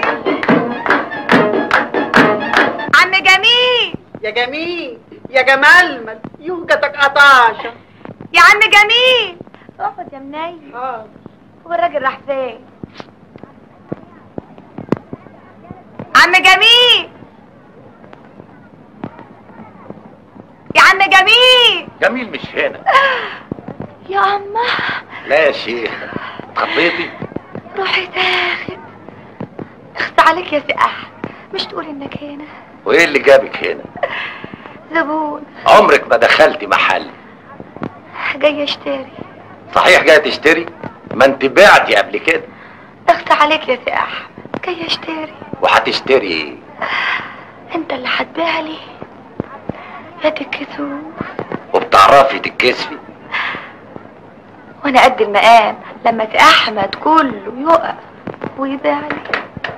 Speaker 4: عم جميل
Speaker 3: يا جميل يا جمال يوجتك قطاشة
Speaker 4: يا عم جميل اقعد يا منيل
Speaker 3: اه
Speaker 4: هو الراجل راح فين عم جميل يا عم جميل
Speaker 2: جميل مش هنا
Speaker 5: يا أما
Speaker 8: لا يا شيخ اتخضيتي
Speaker 5: روحي تاخد اخس عليك يا سي أحمد مش تقول إنك هنا
Speaker 8: وايه اللي جابك هنا
Speaker 5: زبون
Speaker 8: عمرك ما دخلتي محل
Speaker 5: جاي اشتري
Speaker 8: صحيح جاي تشتري ما انت بعتي قبل كده
Speaker 5: اخس عليك يا سي أحمد جاي اشتري
Speaker 8: وهتشتري ايه
Speaker 5: انت اللي هتبيع لي يا الكسوف
Speaker 8: وبتعرفي تتكسفي
Speaker 5: وانا قد المقام لما سي احمد كله يقف ويبيع لي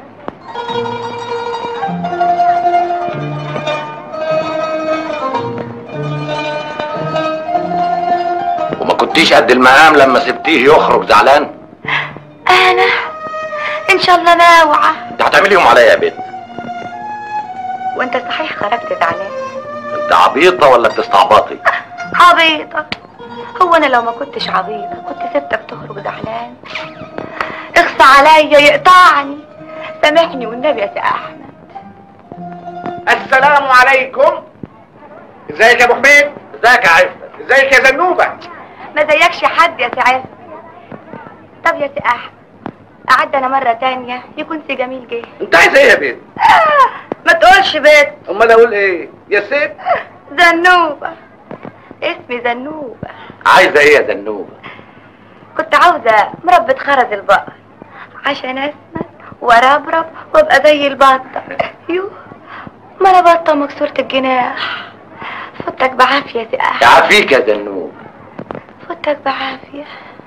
Speaker 8: وما كنتيش قد المقام لما سبتيه يخرج زعلان
Speaker 5: انا ان شاء الله ناوعة
Speaker 8: انت هتعمليهم عليا يا بنت
Speaker 5: وانت صحيح خرجت زعلان
Speaker 8: انت عبيطه ولا بتستعبطي
Speaker 5: عبيطة هو انا لو ما كنتش عبيطة كنت سبتك تخرج زعلان اخصى عليا يقطعني سامحني والنبي يا سي احمد
Speaker 11: السلام عليكم ازيك يا ابو حميد
Speaker 8: ازيك يا عفت
Speaker 11: ازيك يا زنوبه
Speaker 5: ما زيكش حد يا سي عز طب يا سي احمد قعدت انا مرة تانية يكون سي جميل جه
Speaker 11: انت عايز ايه يا بنت
Speaker 5: ما تقولش بيت
Speaker 11: امال اقول ايه يا ست
Speaker 5: زنوبة اسمي زنوبة
Speaker 8: عايزه ايه يا زنوبه
Speaker 5: كنت عاوزة مربة خرز البقر عشان اسمك وربرب وابقى زي البطة يوه ما انا بطة مكسورة الجناح فوتك بعافية يا سي احمد
Speaker 8: يعافيك يا زنوب
Speaker 5: فوتك بعافية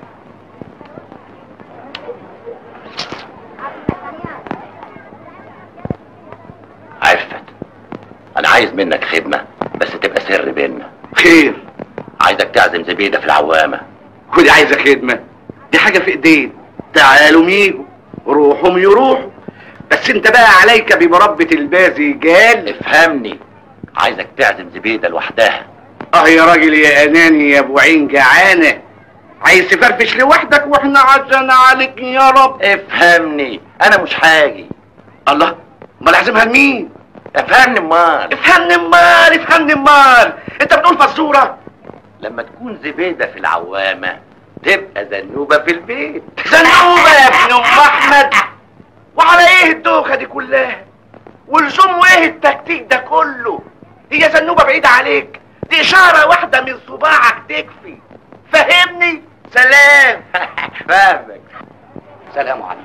Speaker 8: عفت انا عايز منك خدمه بس تبقى سر بينا خير عايزك تعزم زبيده في العوامه
Speaker 11: ودي عايزه خدمه دي حاجه في ايدين تعالوا ميجوا روحهم يروحوا بس انت بقى عليك بمربة البازي جال
Speaker 8: افهمني عايزك تعزم زبيده لوحدها
Speaker 11: اه يا راجل يا اناني يا ابو عين جعانه عايز تفرفش لوحدك واحنا عشان عليك يا رب
Speaker 8: افهمني انا مش حاجي
Speaker 11: الله امال اعزمها لمين
Speaker 8: افهمني امال
Speaker 11: افهمني امال افهمني امال انت بتقول فزوره
Speaker 8: لما تكون زبيده في العوامه تبقى زنوبه في البيت
Speaker 11: زنوبه يا ابن ام احمد وعلى ايه الدوخه دي كلها ولزوم ايه التكتيك ده كله هي زنوبه بعيده عليك دي اشاره واحده من صباعك تكفي فهمني سلام
Speaker 8: فاهمك
Speaker 9: سلام عليكم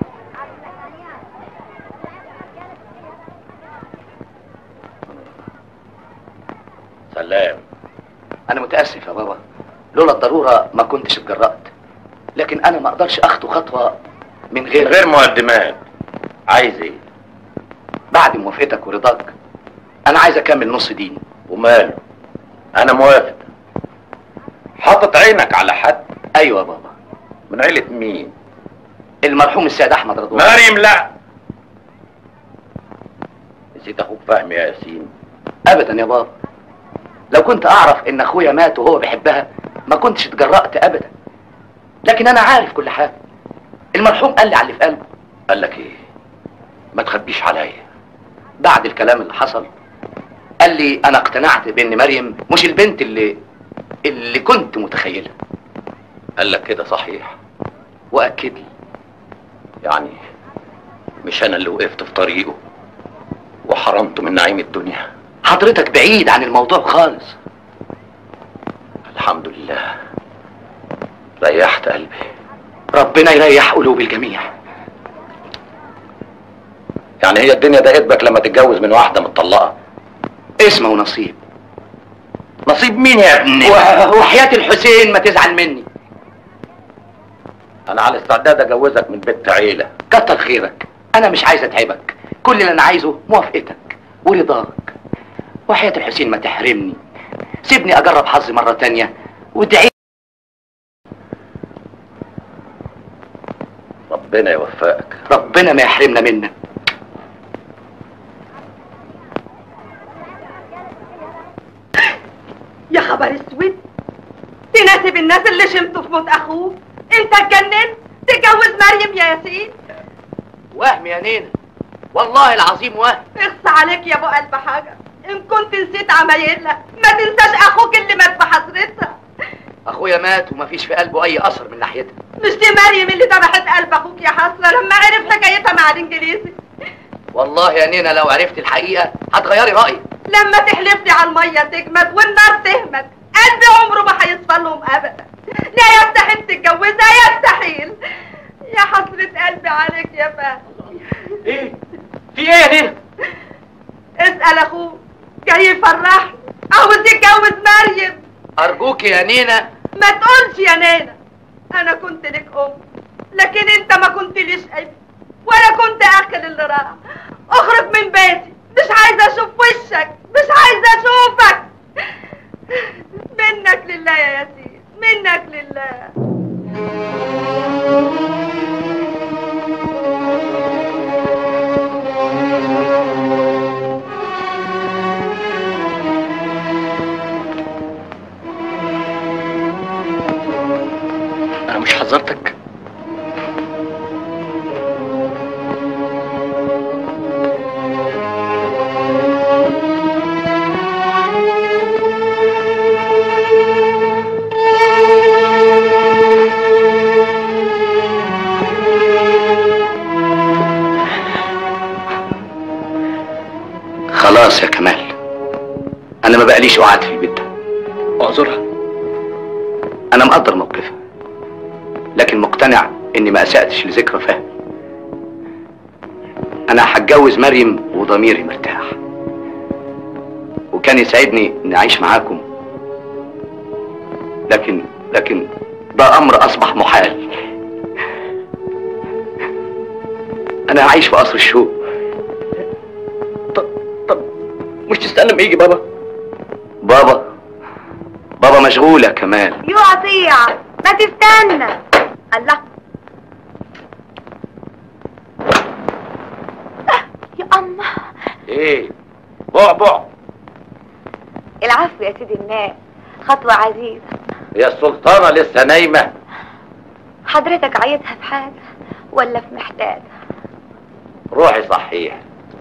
Speaker 8: سلام
Speaker 9: انا متاسف يا بابا لولا الضروره ما كنتش اتجرأت لكن انا ما اقدرش اخطو خطوه من غير
Speaker 8: غير مقدمات عايز ايه
Speaker 9: بعد موافقتك ورضاك انا عايز اكمل نص ديني
Speaker 8: وماله انا موافق حاطط عينك على حد
Speaker 9: ايوه يا بابا
Speaker 8: من عيلة مين
Speaker 9: المرحوم السيد احمد رضوان
Speaker 8: مريم لا نسيت اخوك فهمي يا ياسين
Speaker 9: ابدا يا بابا لو كنت اعرف ان اخويا مات وهو بيحبها ما كنتش اتجرأت ابدا لكن انا عارف كل حاجه المرحوم قال لي على اللي في قلبه
Speaker 8: قال لك ايه ما تخبيش عليا
Speaker 9: بعد الكلام اللي حصل قال لي انا اقتنعت بان مريم مش البنت اللي اللي كنت متخيلها
Speaker 8: قال لك كده صحيح
Speaker 9: واكد لي
Speaker 8: يعني مش انا اللي وقفت في طريقه وحرمته من نعيم الدنيا
Speaker 9: حضرتك بعيد عن الموضوع خالص
Speaker 8: الحمد لله ريحت قلبي
Speaker 9: ربنا يريح قلوب الجميع
Speaker 8: يعني هي الدنيا ضاقتك لما تتجوز من واحده متطلقه
Speaker 9: اسمه ونصيب
Speaker 8: نصيب مين يا ابني
Speaker 9: و- وحياة الحسين ما تزعل مني
Speaker 8: انا على استعداد اجوزك من بنت عيله
Speaker 9: كتر خيرك انا مش عايز اتعبك كل اللي انا عايزه موافقتك ورضاك وحياة الحسين ما تحرمني سيبني اجرب حظي مرة تانية وادعي
Speaker 8: ربنا يوفقك
Speaker 9: ربنا ما يحرمنا منك
Speaker 4: يا خبر اسود تناسب الناس اللي شمتوا في موت اخوك انت اتجننت تتجوز مريم يا ياسين
Speaker 9: وهم يا نينا والله العظيم وهم
Speaker 4: اخص عليك يا ابو قلب حاجه ان كنت نسيت عمايلها ما تنساش اخوك اللي مات بحسرتها
Speaker 9: اخويا مات ومفيش في قلبه اي اثر من ناحيتها
Speaker 4: مش دي مريم اللي ذبحت قلب اخوك يا حسره لما عرف حكايتها مع الانجليزي
Speaker 9: والله يا نينا لو عرفت الحقيقه هتغيري رايك
Speaker 4: لما تحلفني على الميه تجمد والنار تهمد قلبي عمره ما هيصفى لهم ابدا لا يستحيل تتجوزها يستحيل يا حسرة قلبي عليك يا فهد
Speaker 7: ايه في ايه يا نينا
Speaker 4: اسأل اخوك جاي يفرحني عاوز يتجوز مريم
Speaker 9: ارجوك يا نينا
Speaker 4: ما تقولش يا نانا انا كنت لك ام لكن انت ما كنت ليش اب ولا كنت اكل اللي راح اخرج من بيتي مش عايزه اشوف وشك مش عايزه اشوفك منك لله يا ياسين منك لله
Speaker 7: انا مش حذرتك
Speaker 8: خلاص يا كمال انا ما بقاليش قعد في البيت ده
Speaker 7: اعذرها
Speaker 8: انا مقدر موقفها لكن مقتنع اني ما اسأتش لذكرى فهمي انا هتجوز مريم وضميري مرتاح وكان يسعدني اني اعيش معاكم لكن لكن ده امر اصبح محال انا هعيش في قصر الشوق
Speaker 7: مش تستنى ما يجي بابا
Speaker 8: بابا بابا مشغول يا كمال
Speaker 5: يو عطية ما تستنى الله يا أما
Speaker 2: ايه بعبع
Speaker 5: العفو يا سيدي الناس خطوة عزيزة
Speaker 2: يا السلطانة لسه نايمة
Speaker 5: حضرتك عايزها في حاجة ولا في محتاجة
Speaker 2: روحي صحيح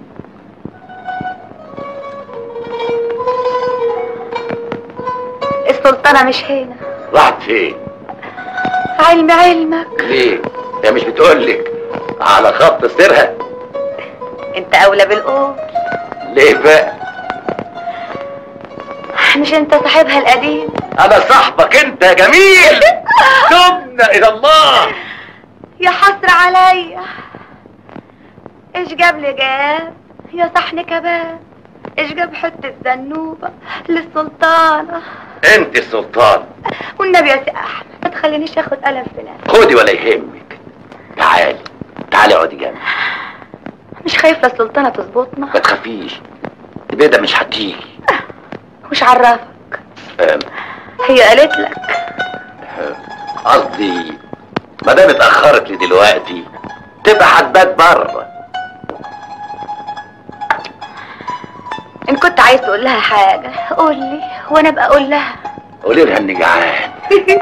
Speaker 5: السلطانة مش هنا
Speaker 2: راحت فين
Speaker 5: علم علمك
Speaker 2: ليه يا مش بتقولك على خط سيرها
Speaker 5: انت أولى بالقول
Speaker 2: ليه بقى
Speaker 5: مش انت صاحبها القديم
Speaker 2: انا صاحبك انت يا جميل تبنا الى الله
Speaker 5: يا حسرة عليا ايش جاب لي جاب يا صحن كباب ايش جاب حتة زنوبة للسلطانة
Speaker 2: انت السلطان
Speaker 5: والنبي يا سي احمد ما تخلينيش اخد قلم في نفسي
Speaker 2: خدي ولا يهمك تعالي تعالي اقعدي جنبي
Speaker 5: مش خايف للسلطانة تظبطنا
Speaker 2: ما تخافيش البيضة مش هتيجي
Speaker 5: مش عرفك
Speaker 2: أم،
Speaker 5: هي قالت لك
Speaker 2: قصدي ما دام اتاخرت لدلوقتي تبقى هتبات بره
Speaker 5: ان كنت عايز تقول لها حاجة قول لي وانا ابقى اقول لها
Speaker 2: قولي لها اني جعان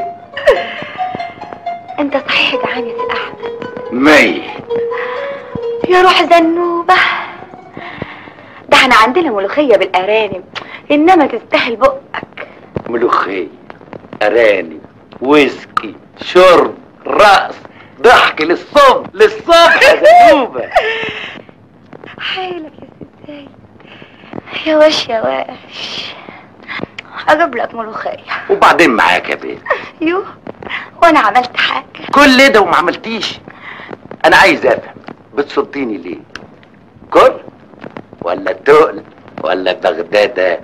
Speaker 5: انت صحيح جعان يا سي احمد
Speaker 2: ميت
Speaker 5: يا روح زنوبة ده احنا عندنا ملوخية بالارانب انما تستاهل بقك
Speaker 2: ملوخية أرانب ويسكي شرب رقص ضحك للصبح للصبح يا زنوبة
Speaker 5: حيلك يا ستاي يا وش يا وش اجيب لك ملوخية
Speaker 2: وبعدين معاك يا بيه
Speaker 5: يو وانا عملت حاجة
Speaker 2: كل ده وما عملتيش انا عايز افهم بتصديني ليه كل ولا تقل ولا بغدادة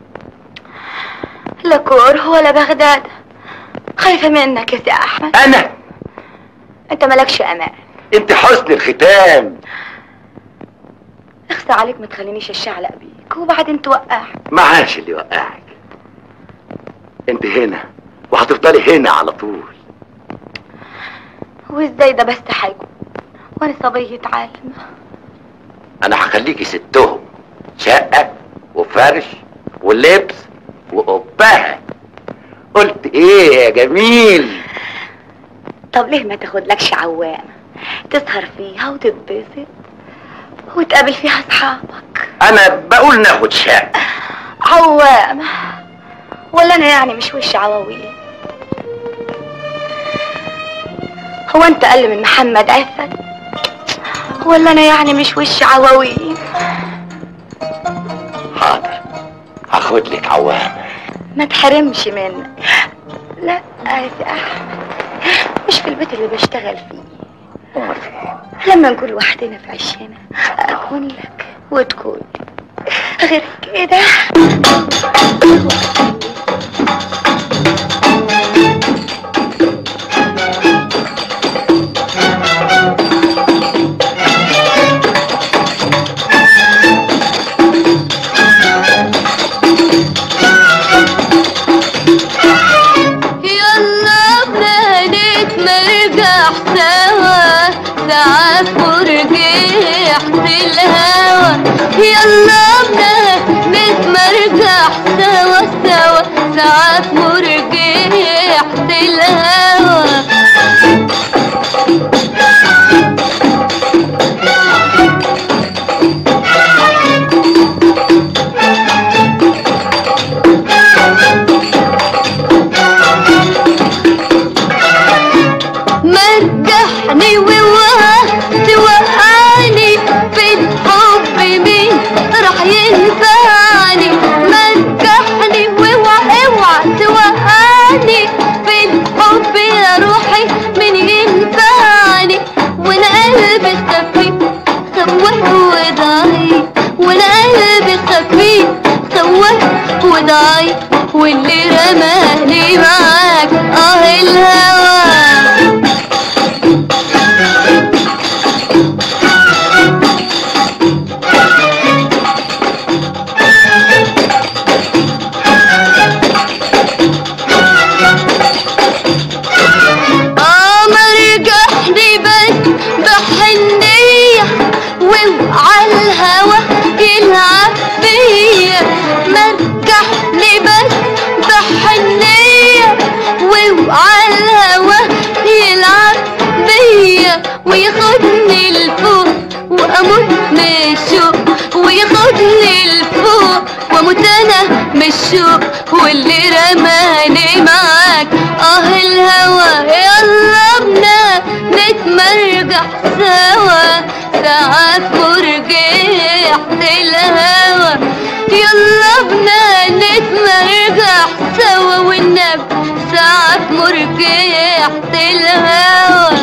Speaker 5: لا كور ولا بغداد خايفة منك يا سي احمد
Speaker 2: انا
Speaker 5: انت مالكش امان
Speaker 2: انت حسن الختام
Speaker 5: اخسى عليك ما تخلينيش الشعلق بيك وبعدين توقعك
Speaker 2: معاش اللي وقعك انت هنا وهتفضلي هنا على طول
Speaker 5: وازاي ده بس هيكون وانا صبية عالمة
Speaker 2: انا هخليكي ستهم شقة وفرش ولبس وقبها قلت ايه يا جميل
Speaker 5: طب ليه ما تاخدلكش عوامة تسهر فيها وتتبسط وتقابل فيها اصحابك
Speaker 2: انا بقول ناخد شقة
Speaker 5: عوامة ولا انا يعني مش وش عواويل هو انت اقل من محمد عفت ولا انا يعني مش وش عواويل
Speaker 6: حاضر هاخد لك عوام
Speaker 5: ما تحرمش منك لا يا سي احمد مش في البيت اللي بشتغل فيه
Speaker 6: امال فين
Speaker 5: لما نكون لوحدنا في عشنا اكون لك وتكون لي. غير كده
Speaker 3: يلا بناديت مرجع سوا ساعات مرجح في الهوا يلا بناديت مرجع سوا سوا ساعات مرجح في الهوا مرجحني ووقت وقعني في الحب مين راح ينفعني مرجحني ووقت اوعى توقعني في الحب يا روحي مين ينفعني وانا قلبي خفيف خوف وضعيف وانا قلبي خفيف خوف وضعيف واللي رماني معاك اه الهوى اه مرجحني بس بحنية وعلى الهوا يلعب بيا مرجحني بس بحنية وعلى الهوا يلعب بيا وياخدني لفوق واموت من الشوق وياخدني لفوق واموت انا من الشوق واللي رماني معاك اه الهوى يلا بنا نتمرجح سوا ساعات مرجح الهوى يلا بنا نتمرجح سوا والنبي ساعات مرجح الهوى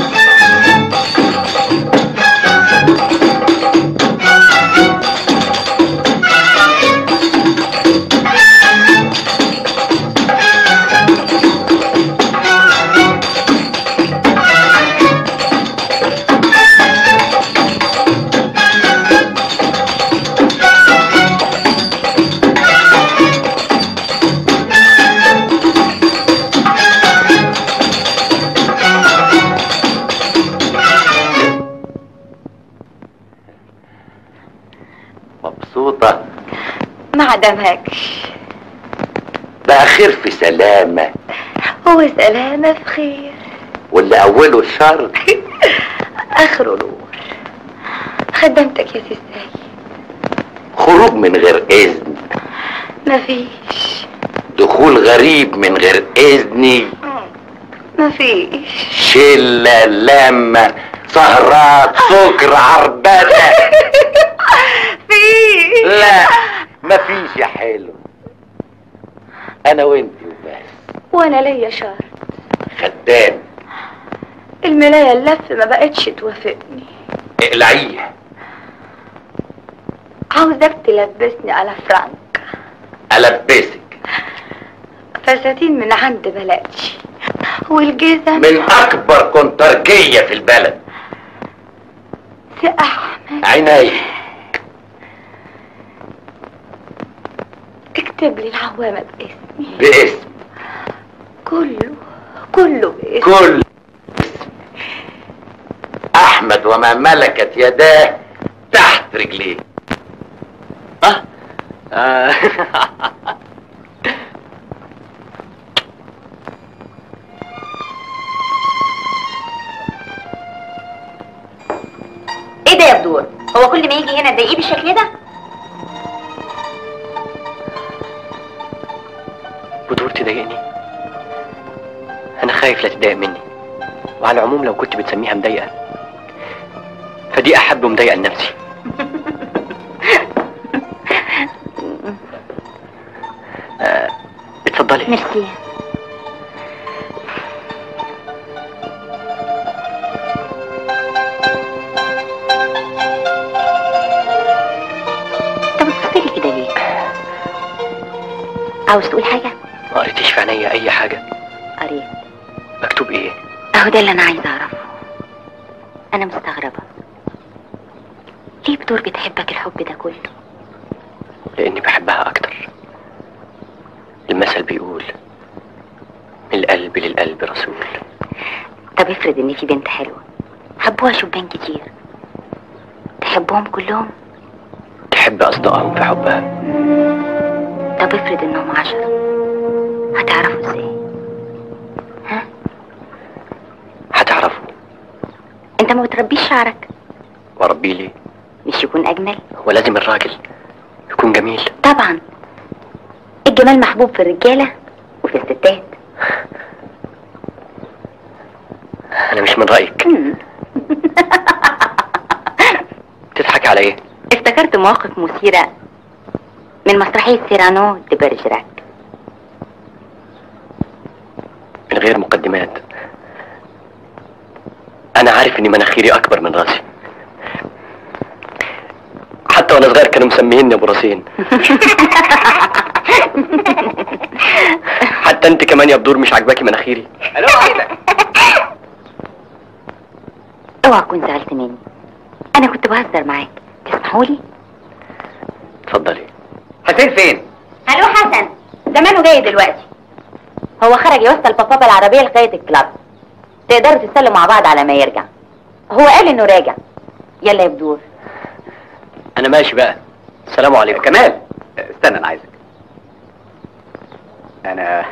Speaker 6: مبسوطة
Speaker 5: ما عدمهاكش
Speaker 6: بقى خير في سلامة
Speaker 5: هو سلامة في خير
Speaker 6: واللي أوله الشر
Speaker 5: اخره نور خدمتك يا سي السيد
Speaker 6: خروج من غير إذن
Speaker 5: مفيش
Speaker 6: دخول غريب من غير إذني
Speaker 5: مفيش
Speaker 6: شلة لمة سهرات سكر عربدة
Speaker 5: في
Speaker 6: لا مفيش يا حلو أنا وأنت وبس
Speaker 5: وانا ليا شرط
Speaker 6: خدام
Speaker 5: الملاية اللف ما بقتش توافقني
Speaker 6: اقلعيه
Speaker 5: عاوزك تلبسني على فرانك
Speaker 6: ألبسك
Speaker 5: فساتين من عند بلدي والجزم
Speaker 6: من أكبر كونترجية في البلد
Speaker 5: سي احمد
Speaker 6: عيني
Speaker 5: اكتب لي العوامة باسمي
Speaker 6: باسم
Speaker 5: كله كله باسمي
Speaker 6: كل أحمد وما ملكت يداه تحت رجليه أه؟ آه.
Speaker 5: ايه ده يا بدور هو كل ما يجي هنا تضايقيه بالشكل ده
Speaker 7: بدور تضايقني انا خايف لا تضايق مني وعلى العموم لو كنت بتسميها مضايقة فدي أحب مضايقة لنفسي آه، اتفضلي
Speaker 5: ميرسي طب بتبصلي كده ليه؟ عاوز تقول حاجة؟
Speaker 7: ما قريتيش في عينيا أي حاجة
Speaker 5: قريت
Speaker 7: مكتوب إيه؟
Speaker 5: اهو ده اللي انا عايزه اعرفه انا مستغربه ليه بتور بتحبك الحب ده كله
Speaker 7: لأني بحبها أكتر المثل بيقول من القلب للقلب رسول
Speaker 5: طب افرض ان في بنت حلوه حبوها شبان كتير تحبهم كلهم
Speaker 7: تحب أصدقائهم في حبها
Speaker 5: طب افرض انهم عشرة هتعرفوا ازاي
Speaker 7: هتعرفوا
Speaker 5: انت ما بتربيش شعرك
Speaker 7: وربي لي
Speaker 5: مش يكون اجمل
Speaker 7: ولازم الراجل يكون جميل
Speaker 5: طبعا الجمال محبوب في الرجاله وفي الستات
Speaker 7: أنا مش من رأيك تضحك على إيه؟
Speaker 5: افتكرت مواقف مثيره من مسرحيه سيرانو دي برجراك
Speaker 7: من غير مقدمات أنا عارف إن مناخيري أكبر من راسي حتى وأنا صغير كانوا مسميني أبو راسين حتى أنت كمان يا بدور مش عاجباكي مناخيري
Speaker 1: الو عايزك
Speaker 5: اوعى تكون زعلت مني انا كنت بهزر معاك تسمحوا لي
Speaker 7: اتفضلي
Speaker 1: حسين فين؟
Speaker 5: الو حسن زمانه جاي دلوقتي هو خرج يوصل بابا بالعربيه لغايه الكلاب تقدروا تتسلوا مع بعض على ما يرجع هو قال انه راجع يلا يا بدور
Speaker 7: أنا ماشي بقى السلام عليكم
Speaker 1: كمال استنى انا عايزك انا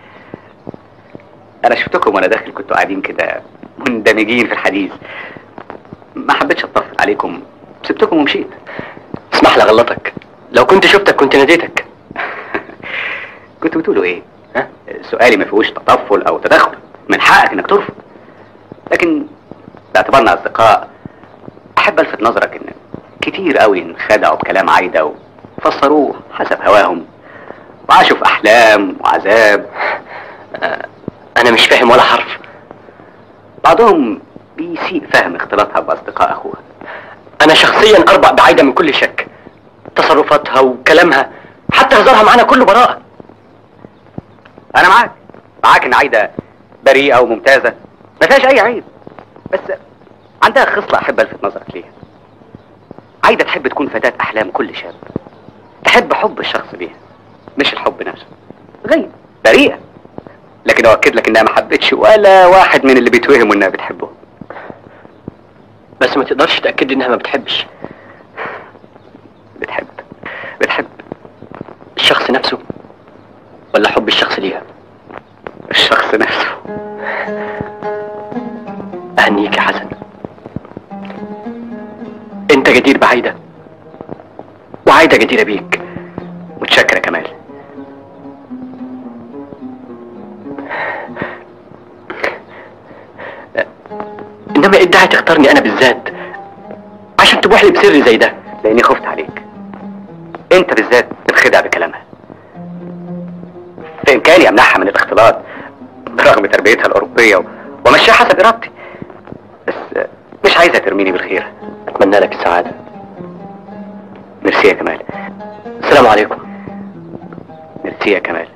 Speaker 1: انا شفتكم وانا داخل كنتوا قاعدين كده مندمجين في الحديث ما حبيتش اطفل عليكم سبتكم ومشيت
Speaker 7: اسمح لي غلطك لو كنت شفتك كنت ناديتك
Speaker 1: كنتوا بتقولوا ايه ها سؤالي ما فيهوش تطفل او تدخل من حقك انك ترفض لكن باعتبارنا اصدقاء احب الفت نظرك ان كتير قوي انخدعوا بكلام عايده وفسروه حسب هواهم وعاشوا في احلام وعذاب
Speaker 7: أنا مش فاهم ولا حرف
Speaker 1: بعضهم بيسيء فهم اختلاطها باصدقاء اخوها
Speaker 7: أنا شخصيا أربع بعيدة من كل شك تصرفاتها وكلامها حتى هزارها معانا كله براءة
Speaker 1: انا معاك معاك ان عايده بريئه وممتازه ما فيهاش اي عيب بس عندها خصله احب الفت نظرك ليها عايده تحب تكون فتاه احلام كل شاب تحب حب الشخص ليها مش الحب نفسه غير بريئه لكن اؤكد لك انها ما حبتش ولا واحد من اللي بيتوهموا انها بتحبه
Speaker 7: بس ما تقدرش تأكد لي إنها ما بتحبش
Speaker 1: بتحب بتحب
Speaker 7: الشخص نفسه ولا حب الشخص ليها
Speaker 1: الشخص نفسه
Speaker 7: أهنيك يا حسن أنت جدير بعايدة وعايدة جديرة بيك
Speaker 1: متشكر يا كمال
Speaker 7: إنما إيه الداعي تختارني أنا بالذات عشان تبوح لي بسر زي ده
Speaker 1: لاني خفت عليك انت بالذات تتخدع بكلامها في امكاني امنعها من الاختلاط برغم تربيتها الاوروبيه ومشيها حسب ارادتي بس مش عايزها ترميني بالخير
Speaker 7: أتمنى لك السعادة
Speaker 1: ميرسي يا كمال
Speaker 7: السلام عليكم
Speaker 1: ميرسي يا كمال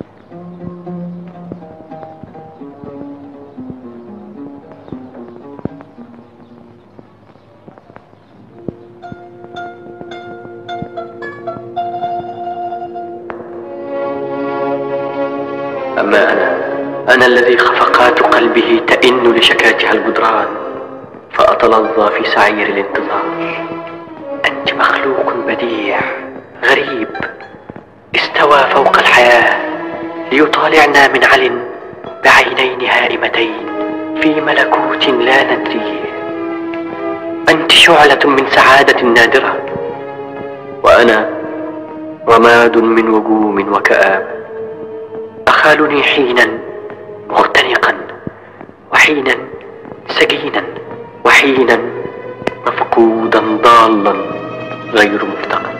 Speaker 7: أما أنا أنا الذي خفقات قلبه تئن لشكاتها الجدران فأتلظى في سعير الانتظار أنت مخلوق بديع غريب استوى فوق الحياة ليطالعنا من عل بعينين هائمتين في ملكوت لا ندريه أنت شعلة من سعادة نادرة وأنا رماد من وجوم وكآبة أخالني حينا مختنقا وحينا سجينا وحينا مفقودا ضالا غير مفتقد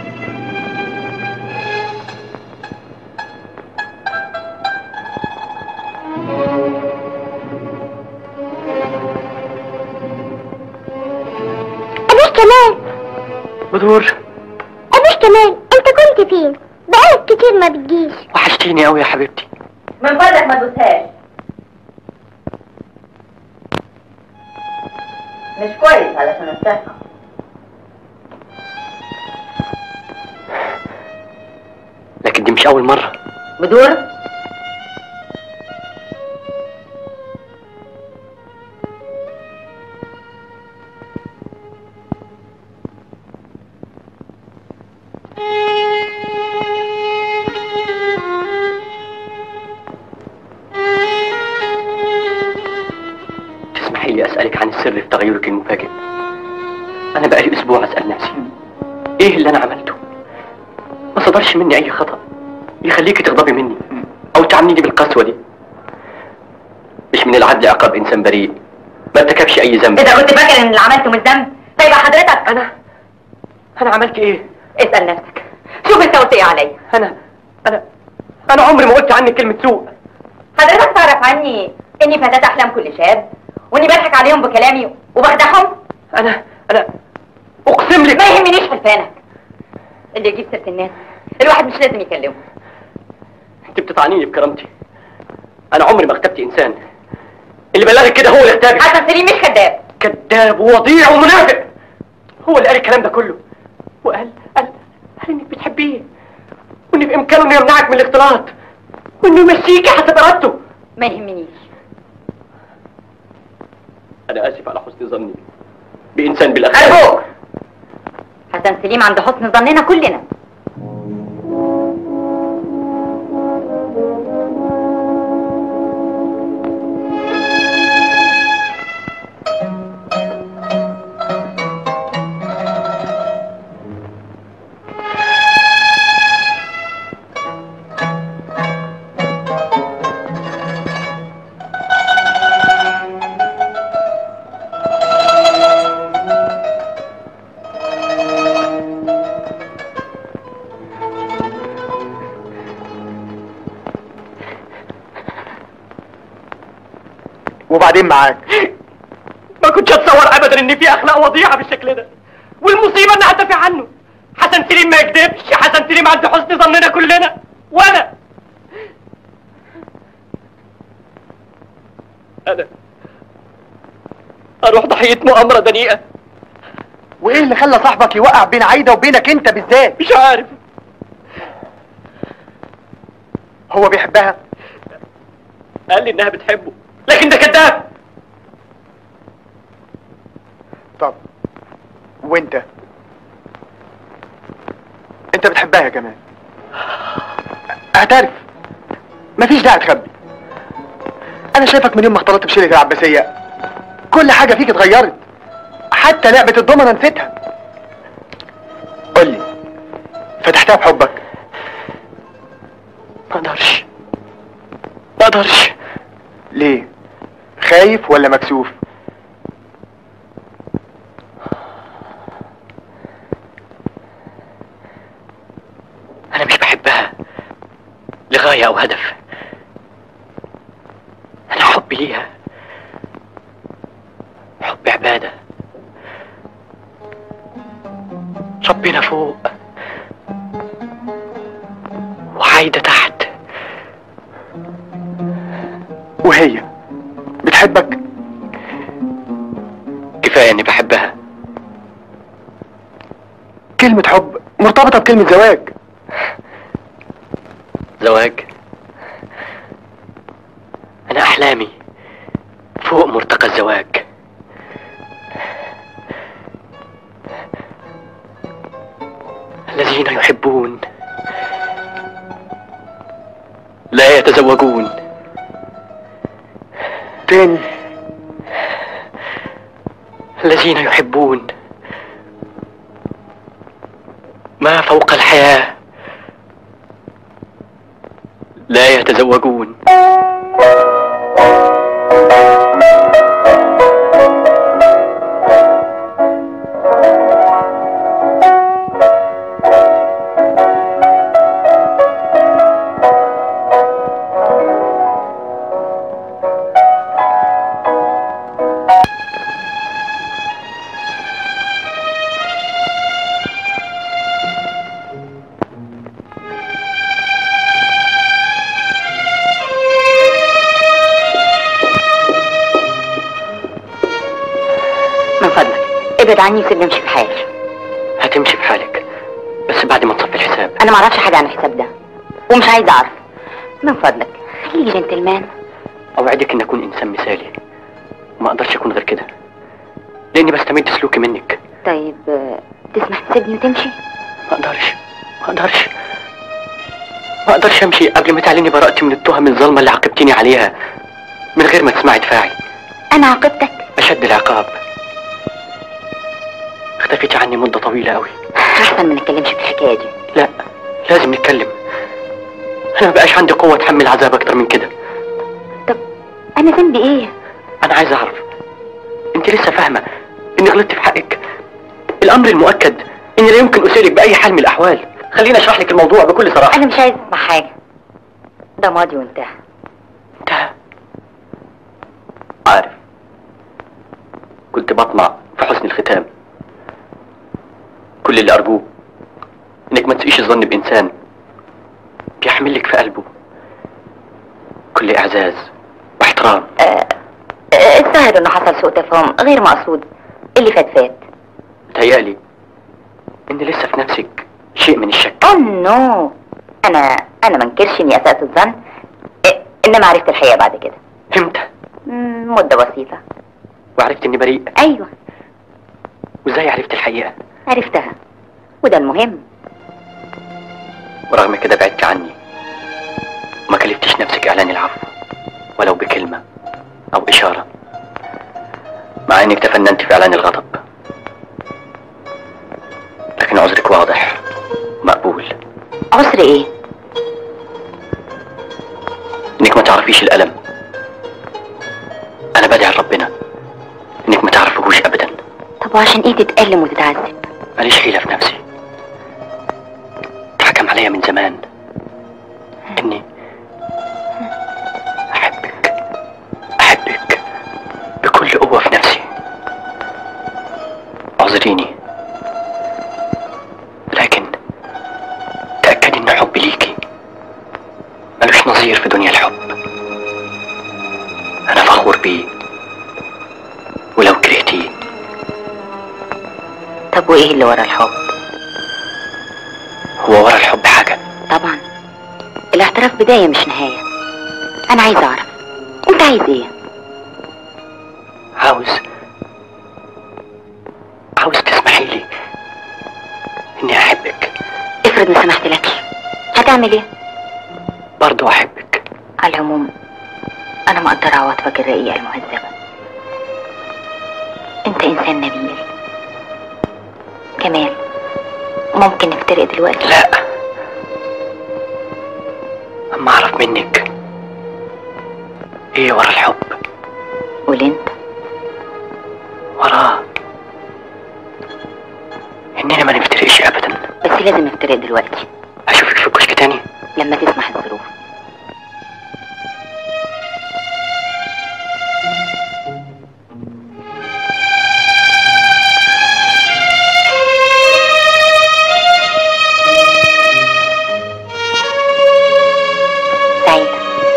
Speaker 13: أبوش كمال
Speaker 7: بدور
Speaker 13: أبوش كمال أنت كنت فين؟ بقالك كتير ما بتجيش
Speaker 7: وحشتيني قوي يا حبيبتي
Speaker 5: من فضلك ما تدوسهاش مش كويس علشان استفهم
Speaker 7: لكن دي مش اول مره
Speaker 5: بدور
Speaker 7: تسمحي لي اسالك عن السر في تغيرك المفاجئ انا بقالي اسبوع اسال نفسي ايه اللي انا عملته ما صدرش مني اي خطا يخليكي تغضبي مني او تعامليني بالقسوه دي مش من العدل عقاب انسان بريء ما ارتكبش اي ذنب
Speaker 5: اذا كنت فاكر ان اللي عملته مش ذنب فيبقى حضرتك
Speaker 7: انا انا عملت ايه
Speaker 5: اسال نفسك شوف انت قلت ايه عليا
Speaker 7: انا انا انا عمري ما قلت عنك كلمه سوء
Speaker 5: حضرتك تعرف عني اني فتاة احلام كل شاب واني بضحك عليهم بكلامي وبخدعهم
Speaker 7: انا انا اقسم لك
Speaker 5: ما يهمنيش حلفانك اللي يجيب سيره الناس الواحد مش لازم يكلمه
Speaker 7: انت بتطعنيني بكرامتي انا عمري ما اغتبت انسان اللي بلغك كده هو اللي اغتابك
Speaker 5: حسن سليم مش كذاب
Speaker 7: كذاب ووضيع ومنافق هو اللي قال الكلام ده كله وقال قال قال انك بتحبيه وان في امكانه انه يمنعك من الاختلاط وانه يمشيكي حسب ارادته
Speaker 5: ما يهمنيش
Speaker 7: انا اسف على حسن ظني بانسان بالاخلاق
Speaker 5: ارجوك حسن سليم عند حسن ظننا كلنا
Speaker 12: وبعدين معاك
Speaker 7: ما كنتش اتصور ابدا ان في اخلاق وضيعه بالشكل ده والمصيبه اني هدافع عنه حسن سليم ما يكذبش حسن سليم عند حسن ظننا كلنا وانا انا اروح ضحيه مؤامره دنيئه
Speaker 12: وايه اللي خلى صاحبك يوقع بين عايده وبينك انت بالذات
Speaker 7: مش عارف
Speaker 12: هو بيحبها
Speaker 7: قال لي انها بتحبه لكن ده كذاب
Speaker 12: طب وانت انت بتحبها كمان اعترف مفيش داعي تخبي انا شايفك من يوم ما اختلطت بشيلة العباسية كل حاجة فيك اتغيرت حتى لعبة الضمنة نسيتها قول لي فتحتها بحبك
Speaker 7: ما اقدرش ما اقدرش
Speaker 12: ليه خايف ولا مكسوف
Speaker 7: انا مش بحبها لغايه او هدف انا حبي ليها حب عباده ربنا فوق وعايده تحت
Speaker 12: وهي بتحبك
Speaker 7: كفايه اني بحبها
Speaker 12: كلمة حب مرتبطة بكلمة زواج
Speaker 7: زواج انا احلامي فوق مرتقى الزواج الذين يحبون لا يتزوجون
Speaker 12: تاني
Speaker 7: الذين يحبون ما فوق الحياة لا يتزوجون
Speaker 5: من فضلك ابعد عني وسيبني امشي في حالي
Speaker 7: هتمشي بحالك بس بعد ما تصفي الحساب
Speaker 5: انا ما اعرفش حاجه عن الحساب ده ومش عايزه اعرف من فضلك خليك جنتلمان
Speaker 7: اوعدك ان اكون انسان مثالي وما اقدرش اكون غير كده لاني بستمد سلوكي منك
Speaker 5: طيب آه، تسمح تسيبني وتمشي
Speaker 7: ما اقدرش ما اقدرش ما اقدرش امشي قبل ما تعلني براءتي من التهم الظالمه اللي عاقبتيني عليها من غير ما تسمعي دفاعي
Speaker 5: انا عاقبتك
Speaker 7: اشد العقاب اختفيتي عني مده طويله قوي
Speaker 5: احسن ما نتكلمش في الحكايه دي
Speaker 7: لا لازم نتكلم انا ما بقاش عندي قوه اتحمل عذاب اكتر من كده
Speaker 5: انا ذنبي ايه
Speaker 7: انا عايز اعرف انت لسه فاهمه اني غلطت في حقك الامر المؤكد اني لا يمكن اسيرك باي حال من الاحوال خليني اشرح لك الموضوع بكل صراحه
Speaker 5: انا مش عايز اسمع حاجه ده ماضي وانتهى
Speaker 7: انتهى عارف كنت بطمع في حسن الختام كل اللي ارجوه انك ما تسيئش الظن بانسان بيحمل لك في قلبه كل اعزاز واحترام
Speaker 5: آه، الظاهر انه حصل سوء تفاهم غير مقصود اللي فات فات
Speaker 7: متهيألي ان لسه في نفسك شيء من الشك
Speaker 5: اوه نو انا انا ما انكرش اني اسأت الظن إيه، انما عرفت الحقيقه بعد كده
Speaker 7: امتى
Speaker 5: مم، مده بسيطه
Speaker 7: وعرفت اني بريء
Speaker 5: ايوه
Speaker 7: وازاي عرفت الحقيقه
Speaker 5: عرفتها وده المهم
Speaker 7: ورغم كده بعدت عني وما كلفتش نفسك اعلان العفو ولو بكلمه او اشاره مع انك تفننت في اعلان الغضب لكن عذرك واضح مقبول
Speaker 5: عسر ايه
Speaker 7: انك ما تعرفيش الالم انا بدعي لربنا انك ما تعرفهوش ابدا
Speaker 5: طب وعشان ايه تتألم وتتعذب
Speaker 7: ماليش حيله في نفسي اتحكم عليا من زمان اني احبك احبك بكل قوه في نفسي اعذريني لكن تاكدي ان حبي ليكي ملوش نظير في دنيا الحب انا فخور بيه ولو كرهتيه
Speaker 5: طب وايه اللي ورا الحب
Speaker 7: هو ورا الحب حاجه
Speaker 5: طبعا الاعتراف بدايه مش نهايه انا عايز اعرف انت عايز ايه
Speaker 7: عاوز عاوز تسمحي لي اني احبك
Speaker 5: افرض ما سمحت لك هتعمل ايه
Speaker 7: برضو احبك
Speaker 5: على العموم انا مقدرة عواطفك الرقيقة المهذبة انت انسان نبيل كمال ممكن نفترق دلوقتي
Speaker 7: لا اما اعرف منك ايه ورا الحب
Speaker 5: قول انت
Speaker 7: وراه اننا ما نفترقش ابدا
Speaker 5: بس لازم نفترق دلوقتي
Speaker 7: اشوفك في الكشك تاني
Speaker 5: لما تسمح الظروف سعيدة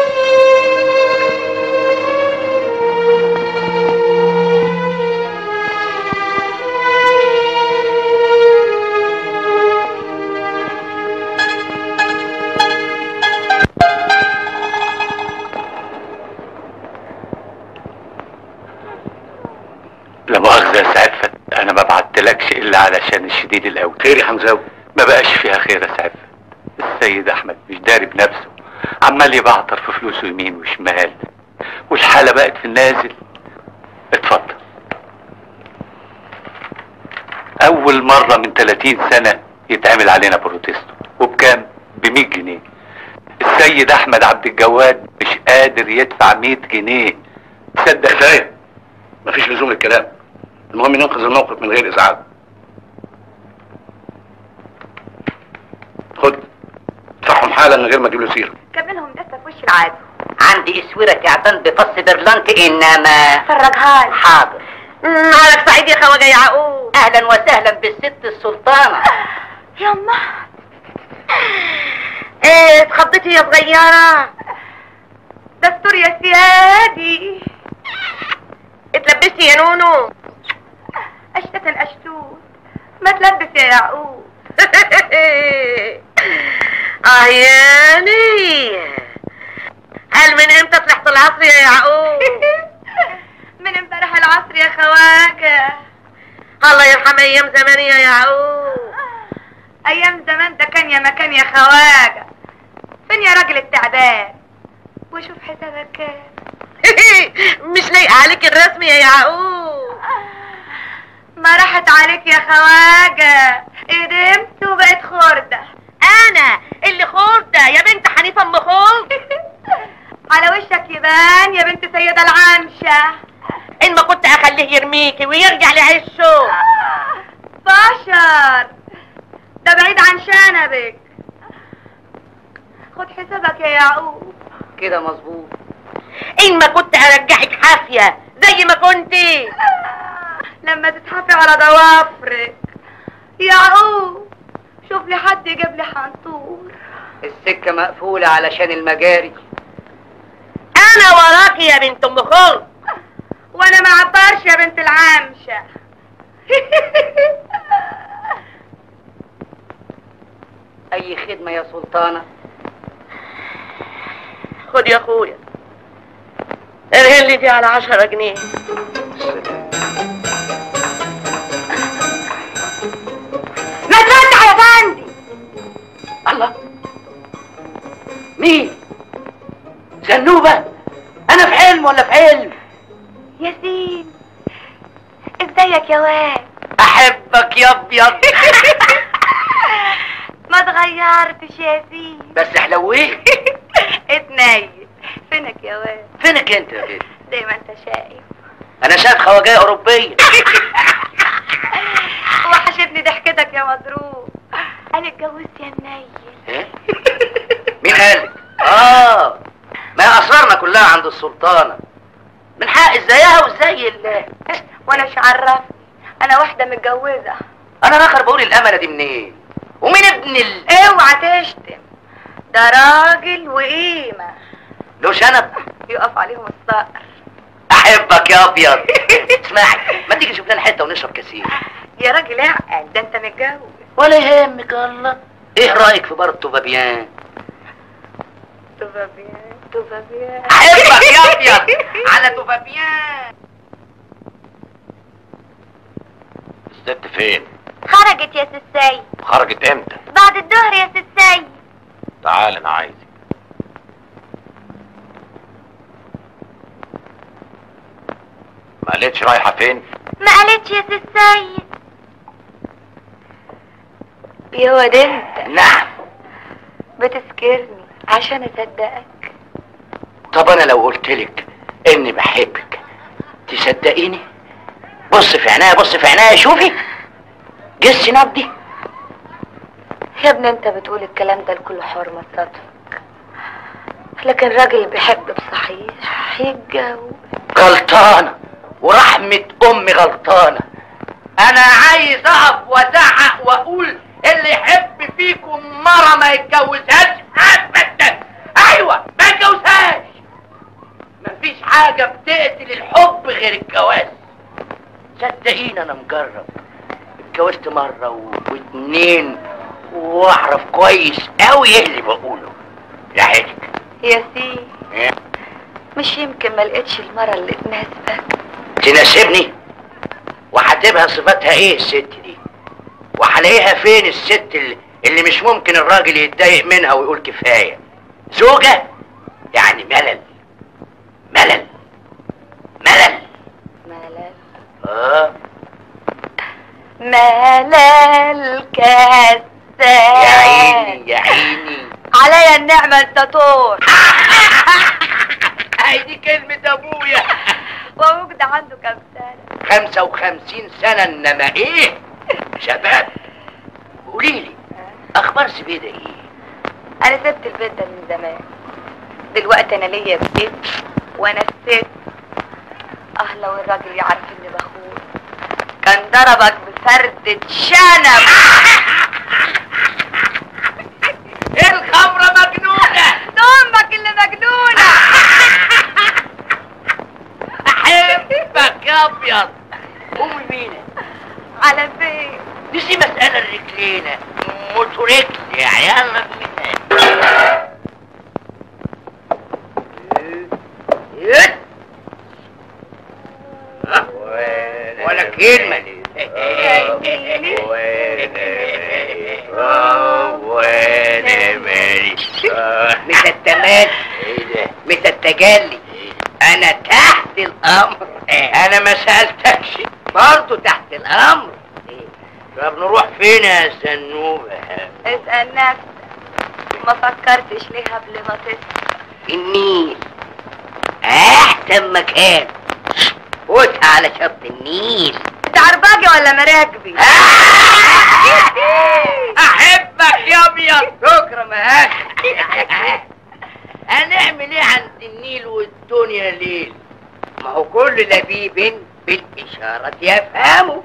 Speaker 2: لا مؤاخذة يا سعفت أنا ما بعتلكش إلا علشان الشديد الأول
Speaker 8: خير يا حمزاوي
Speaker 2: ما بقاش فيها خير يا سعفت السيد أحمد مش داري بنفسه عمال يبعتر في فلوسه يمين وشمال والحالة بقت في النازل اتفضل أول مرة من 30 سنة يتعمل علينا بروتيستو وبكام؟ ب 100 جنيه السيد أحمد عبد الجواد مش قادر يدفع 100 جنيه تصدق
Speaker 8: كفايه مفيش لزوم للكلام المهم ننقذ الموقف من غير ازعاج خد ادفعهم حالا من غير ما تجيب له سيره
Speaker 4: كملهم دسة في وش العادي
Speaker 5: عندي اسوره تعبان بفص برلانك انما
Speaker 4: فرجها لي
Speaker 5: حاضر
Speaker 4: نهارك سعيد يا خواجه يعقوب
Speaker 5: اهلا وسهلا بالست السلطانه
Speaker 4: يما ايه اتخضيتي يا صغيرة دستور يا سيادي اتلبستي يا نونو ما تلبس يا يعقوب اه ياني هل من امتى طلعت العصر يا يعقوب من امبارح العصر يا خواجه الله يرحم ايام زمان يا يعقوب ايام زمان ده كان يا مكان يا خواجه فين يا راجل التعبان وشوف حسابك كام مش لايق عليك الرسم يا يعقوب ما راحت عليك يا خواجه قدمت وبقيت خردة انا اللي خردة يا بنت حنيفة ام خلد على وشك يبان يا بنت سيدة العمشة ان ما كنت اخليه يرميكي ويرجع لعشه بشر ده بعيد عن شنبك خد حسابك يا يعقوب
Speaker 9: كده مظبوط
Speaker 4: ان ما كنت هرجعك حافية زي ما كنتي لما تتحافي على ضوافرك يعقوب شوف لي حد يجيب لي حنطور
Speaker 9: السكة مقفولة علشان المجاري
Speaker 4: انا وراكي يا بنت ام خلد وانا ما عبرش يا بنت العمشة
Speaker 9: اي خدمة يا سلطانة
Speaker 4: خد يا اخويا ارهن لي دي على عشرة جنيه ما تفتح يا فندي
Speaker 9: الله مين زنوبة انا في حلم ولا في حلم
Speaker 4: ياسين ازيك يا واد
Speaker 9: احبك يا ابيض
Speaker 4: ما اتغيرتش يا ياسين
Speaker 9: بس حلويه
Speaker 4: اتنيل فينك يا واد
Speaker 9: فينك انت يا بنت
Speaker 4: زي ما انت شايف
Speaker 9: انا شايف خواجايه اوروبيه
Speaker 4: وحشتني ضحكتك يا مضروب انا اتجوزت يا منيل
Speaker 9: ايه مين قالك اه ما هي اسرارنا كلها عند السلطانه من حق ازيها وازاي ال
Speaker 4: وانا مش عرفني انا واحده متجوزه
Speaker 9: انا ناخر بقول الامانه دي منين ومين ابن ال
Speaker 4: اوعى تشتم ده راجل وقيمه
Speaker 9: له شنب
Speaker 4: يقف عليهم الصقر
Speaker 9: احبك يا ابيض اسمعي ما تيجي نشوف لنا حته ونشرب كاسين
Speaker 4: يا راجل اعقل ده انت متجوز
Speaker 9: ولا يهمك الله ايه رايك في بار التوبابيان
Speaker 4: توبابيان توبابيان
Speaker 9: احبك يا ابيض على توبابيان
Speaker 2: الست فين
Speaker 13: خرجت يا سساي
Speaker 2: خرجت امتى
Speaker 13: بعد الظهر يا سساي
Speaker 2: تعال انا عايزك ما قالتش رايحه فين
Speaker 13: ما قالتش يا سساي
Speaker 4: يا واد انت
Speaker 9: نعم
Speaker 4: بتسكرني عشان اصدقك
Speaker 9: طب انا لو قلت لك اني بحبك تصدقيني بص في عينيا بص في عينيا شوفي جسي نبضي
Speaker 4: يا ابني انت بتقول الكلام ده لكل حرمة صدفك لكن راجل بيحب بصحيح يتجوز
Speaker 9: غلطانة ورحمة امي غلطانة انا عايز اقف وازعق واقول اللي يحب فيكم مرة ما يتجوزهاش ابدا ايوه ما يتجوزهاش مفيش حاجة بتقتل الحب غير الجواز صدقيني انا مجرب اتجوزت مرة و- واتنين واعرف كويس قوي ايه اللي بقوله يا عينك
Speaker 4: ياسين
Speaker 9: إيه؟
Speaker 4: مش يمكن ما لقيتش المرة اللي تناسبك
Speaker 9: تناسبني وهتبقى صفاتها ايه الست دي وهلاقيها فين الست اللي, اللي مش ممكن الراجل يتضايق منها ويقول كفايه زوجة يعني ملل ملل ملل
Speaker 4: ملل
Speaker 9: اه
Speaker 4: ملل كسال
Speaker 9: يا عيني يا عيني
Speaker 4: عليا النعمة انت طور
Speaker 9: هاي دي كلمة ابويا
Speaker 4: وابوك ده عنده كام سنة
Speaker 9: خمسة وخمسين سنة انما ايه شباب قوليلي اخبار سبيدة ايه
Speaker 4: انا سبت البيت ده من زمان دلوقتي انا ليا بيت وانا الست اه لو الراجل يعرف اني بخون كان ضربك بفردة شنب
Speaker 9: الخمرة مجنونة
Speaker 4: ده امك اللي مجنونة
Speaker 9: احبك يا ابيض قومي بينا
Speaker 4: على فين
Speaker 14: دي مسألة الرجلينة موتوريكل يعني يلا بينا
Speaker 6: يت. ولا كلمة مش التمال مش التجلي انا تحت الامر انا ما سألتكش برضه تحت الامر
Speaker 14: طب نروح فين يا سنوبة
Speaker 4: اسأل نفسك ما فكرتش ليه قبل ما تسأل
Speaker 6: النيل احسن مكان فوت على شط النيل
Speaker 4: انت عرباجي ولا مراكبي
Speaker 14: احبك يا ابيض
Speaker 6: شكرا يا
Speaker 14: هنعمل ايه عند النيل والدنيا ليل
Speaker 6: ما هو كل لبيب بالإشارة يفهمه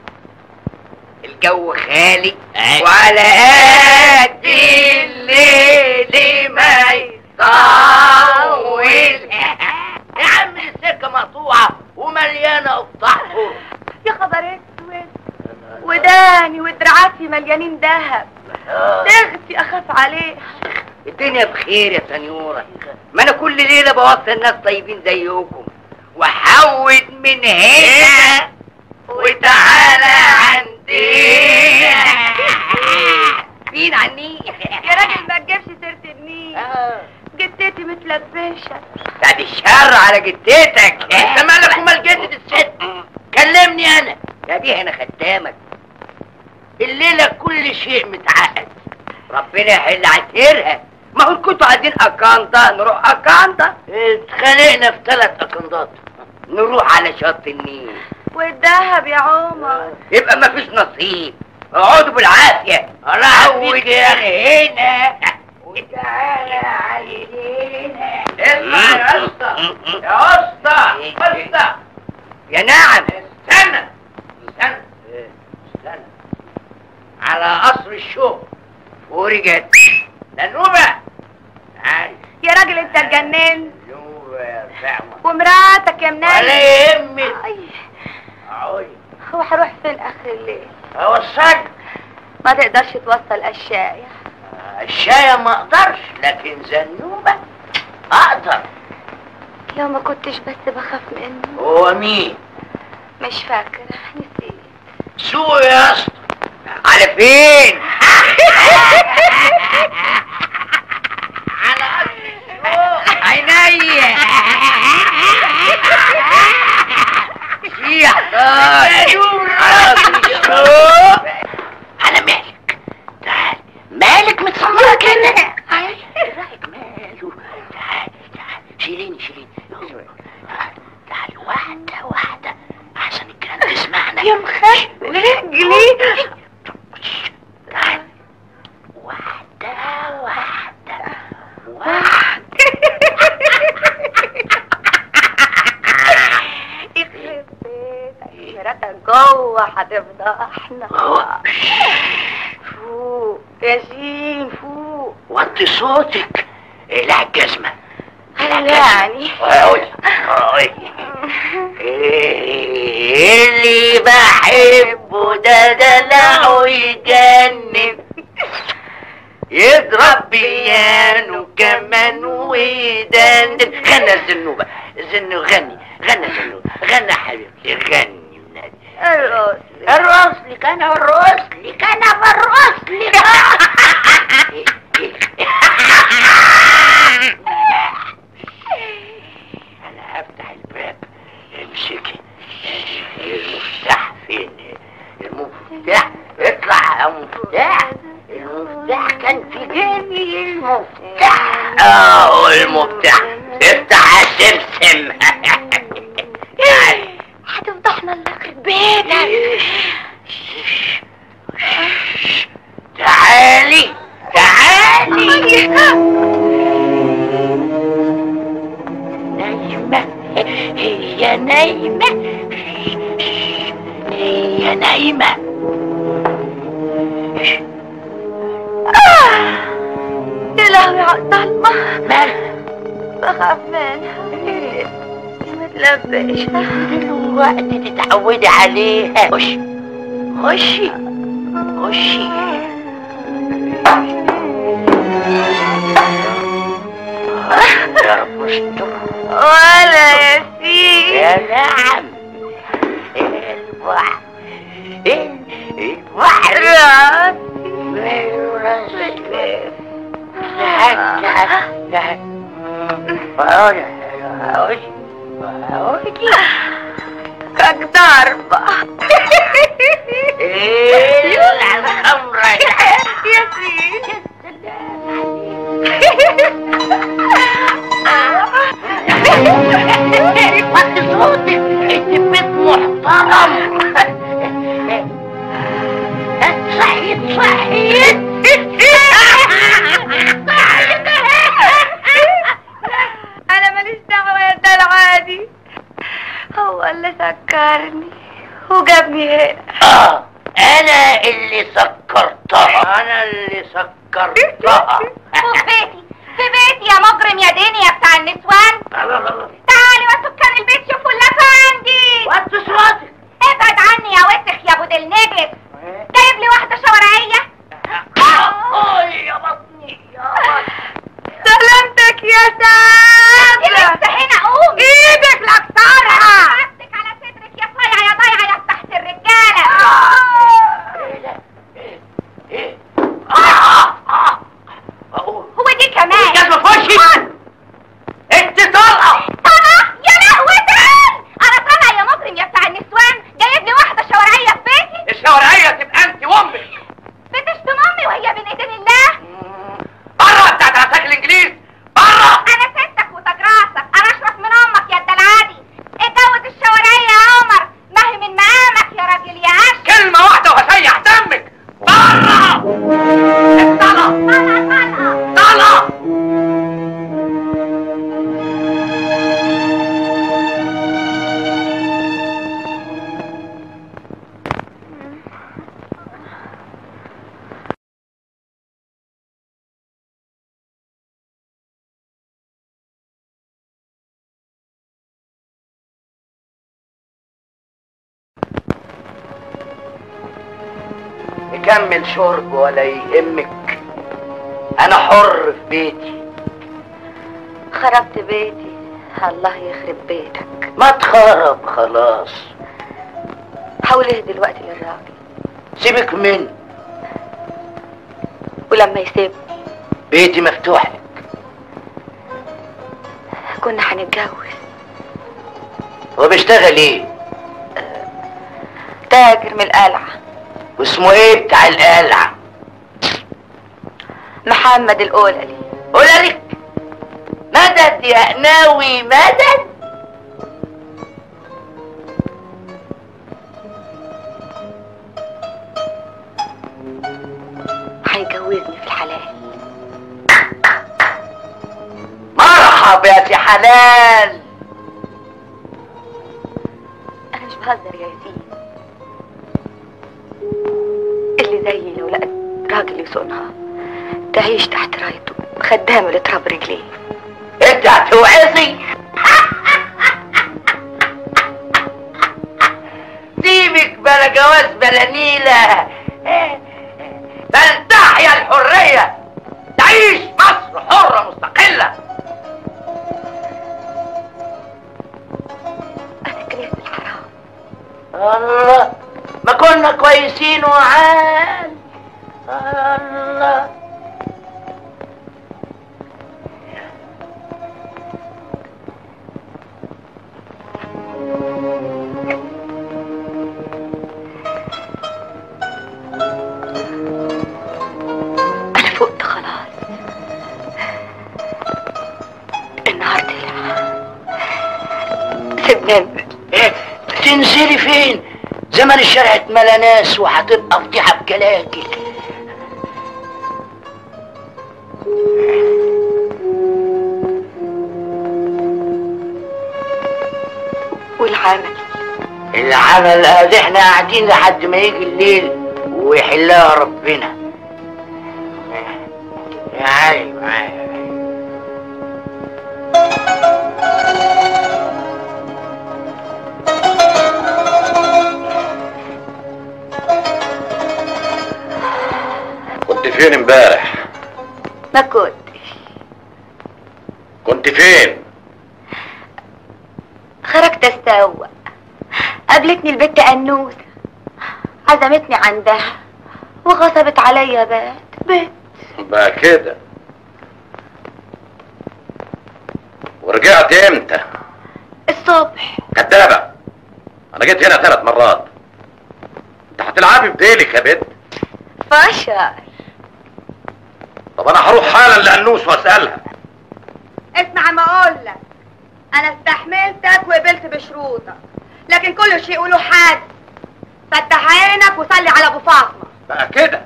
Speaker 6: الجو خالي وعلى قد الليل ما يطول
Speaker 14: يا عم السكة مقطوعة ومليانة قطع
Speaker 4: يا خبر اسود وداني ودراعاتي مليانين دهب تغتي اخاف عليها
Speaker 6: الدنيا بخير يا سنيورة ما انا كل ليلة بوصل الناس طيبين زيكم وحود من هنا وتعالى عندي فين عني
Speaker 4: يا راجل ما تجيبش سيرة النيل جدتي متلبشة
Speaker 6: بعد الشر على جدتك
Speaker 14: انت مالك ومال جدة الست كلمني انا
Speaker 6: يا دي انا خدامك
Speaker 14: الليلة كل شيء متعقد
Speaker 6: ربنا يحل عسيرها ما هو كنتوا عايزين اكاندا نروح اكاندا
Speaker 14: اتخانقنا في ثلاث اكندات
Speaker 6: نروح على شط النيل
Speaker 4: والدهب يا عمر
Speaker 6: يبقى ما فيش نصيب اقعدوا بالعافية
Speaker 14: الله
Speaker 6: يا هنا وتعالى علينا
Speaker 14: اسمع يا اسطى يا اسطى اسطى
Speaker 6: يا نعم
Speaker 14: استنى استنى استنى على قصر الشوق
Speaker 6: ورجعت
Speaker 14: نوبة تعالي
Speaker 4: يا راجل انت اتجننت
Speaker 14: نوبة يا فعمة
Speaker 4: ومراتك يا منال
Speaker 14: ولا يهمك
Speaker 4: أي،
Speaker 14: اقعدي
Speaker 4: هو هروح فين اخر الليل
Speaker 14: اوصلك
Speaker 4: ما تقدرش توصل اشياء
Speaker 14: الشاي ما اقدرش لكن زنوبة اقدر
Speaker 4: لو ما كنتش بس بخاف منه
Speaker 14: هو مين
Speaker 4: مش فاكرة نسيت
Speaker 14: سوق يا اسطى
Speaker 6: على فين
Speaker 14: على قصر الشوق
Speaker 6: عينيا في حصان على قصر الشوق
Speaker 14: على مالك تعال مالك متصمرة كده رايك ماله تعال تعال شيليني شيليني تعال تعال واحدة واحدة عشان الجيران تسمعنا
Speaker 4: يا مخي رجلي
Speaker 14: تعال واحدة واحدة واحدة
Speaker 4: يخرب بيتك مراتك جوه هتفضحنا فوق يا شين فوق
Speaker 14: وطي صوتك لا الجزمة
Speaker 4: يعني
Speaker 14: اللي بحبه ده دلعه يجنن يضرب بيانو كمان ويدندن غنى الزنوبة زنو غني غنى زنو غنى حبيبتي غني ونادي
Speaker 4: الراس
Speaker 14: الرقص لك انا الرقص لك انا بالرقص لك انا هفتح الباب امسكي المفتاح فين المفتاح اطلع يا مفتاح المفتاح كان في جيبي المفتاح اه المفتاح افتح يا سمسم
Speaker 4: هتفضحنا اللي يخرب بيتك
Speaker 14: تعالي تعالي نايمة هي نايمة هي نايمة
Speaker 4: يا لهوي على الضلمة
Speaker 14: مالها
Speaker 4: بخاف منها متلبشة
Speaker 14: دلوقتي تتعودي عليها خش خشي خشي يا رب استر
Speaker 3: ولا يا سيدي
Speaker 14: يا نعم البحر البحر
Speaker 3: как ضربة
Speaker 14: الخمرة
Speaker 3: يا سيدي
Speaker 14: وطي صوتك انت بيت محترم صحيت صحيت
Speaker 3: انا ماليش دعوة يا ده العادي هو اللي سكرني وجابني هنا
Speaker 14: اه انا اللي سكرتها انا اللي سكرتها
Speaker 5: في بيتي في بيتي يا مجرم يا دنيا بتاع النسوان تعالي وسكان البيت شوفوا اللافندي
Speaker 14: وطي صوتك
Speaker 5: ابعد عني يا وسخ يا ابو دلنجس جايب لي واحده شوارعيه
Speaker 14: قول يا بطني يا
Speaker 3: سلامتك يا
Speaker 5: انت
Speaker 3: سادة
Speaker 5: لسه هنا قومي
Speaker 3: ايدك لكسرها
Speaker 5: حطك على صدرك يا صايعه يا ضايعه يا تحت الرجاله هو دي كمان
Speaker 14: جزمة في وشي انت طالعة
Speaker 5: طلع يا لهوتين انا طالع يا مجرم يا بتاع النسوان جايب لي واحده شوارعيه في بيتي
Speaker 14: الشوارعية تبقى انت وامك
Speaker 5: بتشتم امي وهي بين ايدين الله
Speaker 14: بره بتاعت عساك الانجليز بره
Speaker 5: انا ستك وتاج راسك انا اشرف من امك يا الدلعادي اتجوز الشوارعيه يا عمر ما هي من مقامك يا راجل يا عش
Speaker 14: كلمة واحدة وهسيح دمك بره طلع
Speaker 5: طلع طلع
Speaker 14: طلع نكمل شرب ولا يهمك انا حر في بيتي
Speaker 5: خربت بيتي الله يخرب بيتك
Speaker 14: ما تخرب خلاص
Speaker 5: حول ايه دلوقتي للراجل
Speaker 14: سيبك مني
Speaker 5: ولما يسيبني
Speaker 14: بيتي مفتوح لك
Speaker 5: كنا هنتجوز
Speaker 14: هو بيشتغل ايه
Speaker 5: تاجر من القلعه
Speaker 14: واسمه ايه بتاع القلعة
Speaker 5: محمد القوللي
Speaker 14: قولك مدد يا قناوي مدد
Speaker 5: هيجوزني في الحلال
Speaker 14: مرحبا يا سي حلال
Speaker 5: انا مش بهزر يا ياسين اللي زيي لو لقت راجل يسونها تعيش تحت رايته خدامه لتراب رجليه
Speaker 14: انت هتوعظي سيبك بلا جواز بلا نيلة بل تحيا الحرية تعيش مصر حرة مستقلة
Speaker 5: انا كرهت الحرام
Speaker 14: الله ما كنا كويسين وعال الله
Speaker 5: انا فقت خلاص النهار طلع سيبنا ننزل
Speaker 14: إيه؟ تنزلي فين زمن الشارع اتملى ناس وهتبقى فضيحة بجلاجل
Speaker 5: والعمل
Speaker 14: العمل ادي احنا قاعدين لحد ما يجي الليل ويحلها ربنا يا علي معايا
Speaker 2: كنت فين امبارح
Speaker 5: ما كنت
Speaker 2: كنت فين
Speaker 5: خرجت استوى قابلتني البت أنوسة عزمتني عندها وغصبت عليا بات بات
Speaker 2: بقى كده ورجعت امتى
Speaker 5: الصبح
Speaker 2: كدابة انا جيت هنا ثلاث مرات انت هتلعبي بديلك يا بنت
Speaker 5: فشر
Speaker 2: طب انا هروح حالا لانوس واسالها
Speaker 4: اسمع ما اقول لك انا استحملتك وقبلت بشروطك لكن كل شيء له حد فتح عينك وصلي على ابو فاطمه
Speaker 2: بقى كده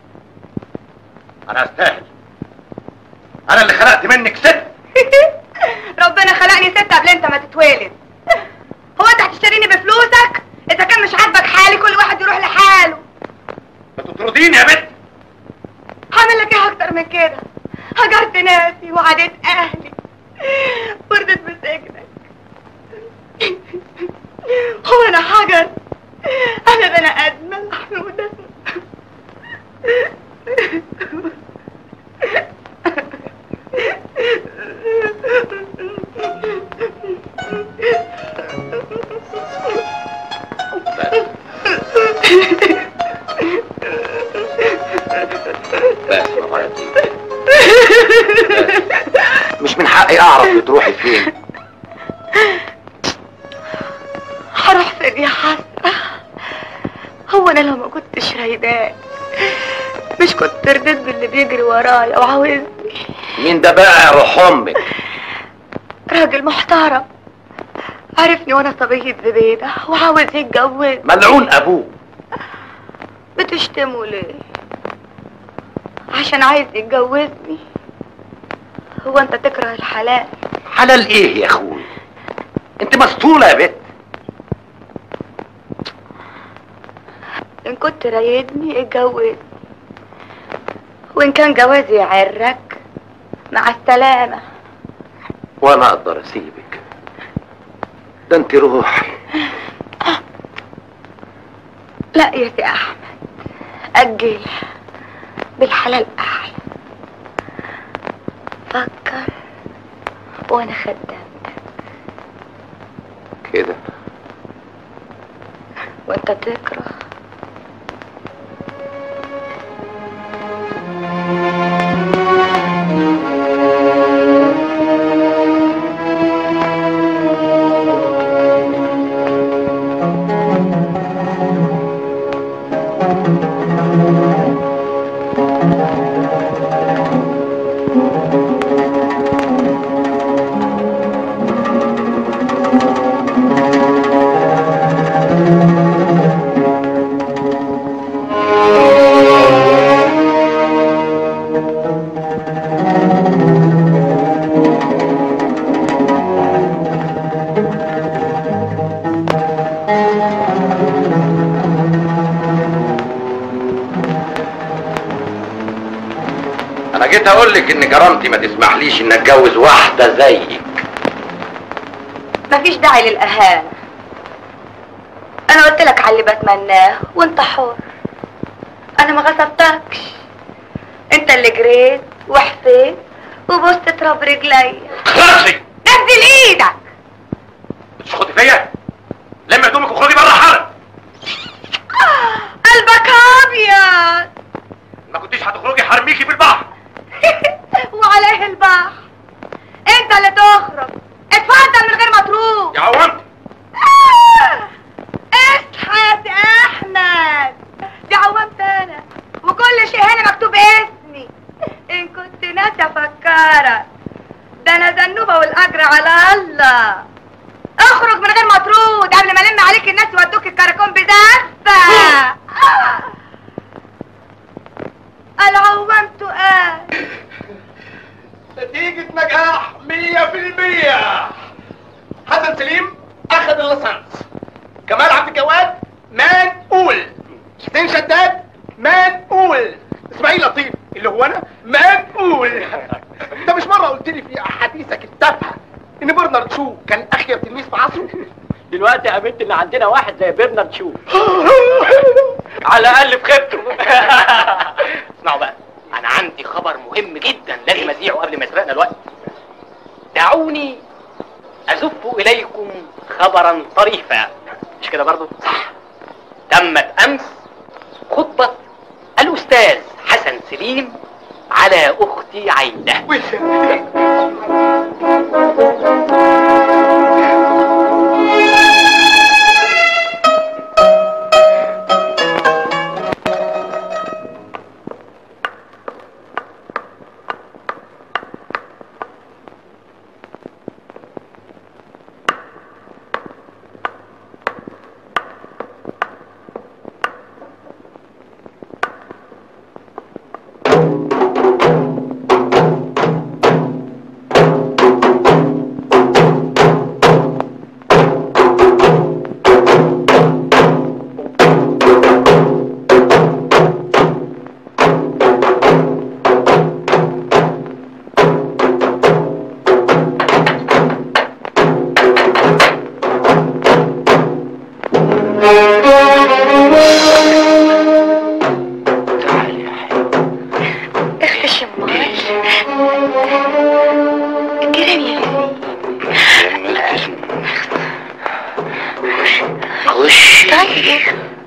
Speaker 2: انا استاهل انا اللي خلقت منك ست
Speaker 4: ربنا خلقني ست قبل انت ما تتولد هو انت هتشتريني بفلوسك اذا كان مش عاجبك حالي كل واحد يروح لحاله
Speaker 2: بتطرديني يا بنت
Speaker 4: هعمل لك ايه اكتر من كده هجرت ناسي وعديت اهلي وردت بسجنك هو انا حجر انا بني ادمه محموده
Speaker 2: بس ما غيرتيش مش من حقي اعرف بتروحي فين
Speaker 4: هروح فين يا حسرة هو انا لو ما كنتش رايداه مش كنت رضيت باللي بيجري ورايا وعاوزني
Speaker 2: مين ده بقى يا روح امك
Speaker 4: راجل محترم عرفني وانا صبية زبيدة وعاوز يتجوز
Speaker 2: ملعون ابوه
Speaker 4: بتشتمه ليه عشان عايز يتجوزني هو انت تكره الحلال
Speaker 2: حلال ايه يا اخوي انت مسطولة يا بنت
Speaker 4: ان كنت رايدني اتجوز وان كان جوازي يعرك مع السلامة
Speaker 2: وانا اقدر اسيبك ده انت روحي
Speaker 4: لا يا سي احمد اجلها بالحلال احلى فكر وانا خدامتك
Speaker 2: كده
Speaker 4: وانت تكره
Speaker 2: انا جيت اقول لك ان كرامتي ما تسمحليش ان اتجوز واحدة زيك
Speaker 4: مفيش داعي للاهانة انا قلت لك على اللي بتمناه وانت حر انا ما غصبتكش انت اللي جريت وحفيت وبوست تراب رجلي
Speaker 2: خلاصي
Speaker 4: نزل ايدك
Speaker 2: بتشخطي فيا لم هدومك وخرجي بره حالا
Speaker 4: قلبك ابيض
Speaker 2: ما كنتيش هتخرجي حرميكي في البحر
Speaker 4: وعليه البحر انت اللي تخرج اتفضل من غير ما تروح
Speaker 2: يا عوامتي
Speaker 4: آه! اصحى يا سي احمد دي عوامت انا وكل شيء هنا مكتوب اسمي ان كنت ناسي افكرك ده انا ذنوبه والاجر على الله اخرج من غير ما ترود قبل ما الم عليك الناس يودوك الكراكون بزفه العوامت قال
Speaker 11: نتيجة نجاح مية في المية حسن سليم أخذ الليسانس كمال عبد الجواد منقول حسين شداد منقول إسماعيل لطيف اللي هو أنا منقول أنت مش مرة قلت لي في أحاديثك التافهة إن برنارد شو كان أخير تلميذ في عصره
Speaker 7: دلوقتي يا بنت ان عندنا واحد زي برنارد شو على الاقل في خيبته
Speaker 11: اسمعوا بقى
Speaker 7: مهم جدا لازم اذيعه قبل ما يسبقنا الوقت دعوني ازف اليكم خبرا طريفا مش كده برضو صح تمت امس خطبة الاستاذ حسن سليم على اختي عايدة
Speaker 5: اخفش امال جيران يا
Speaker 14: خش
Speaker 5: طيب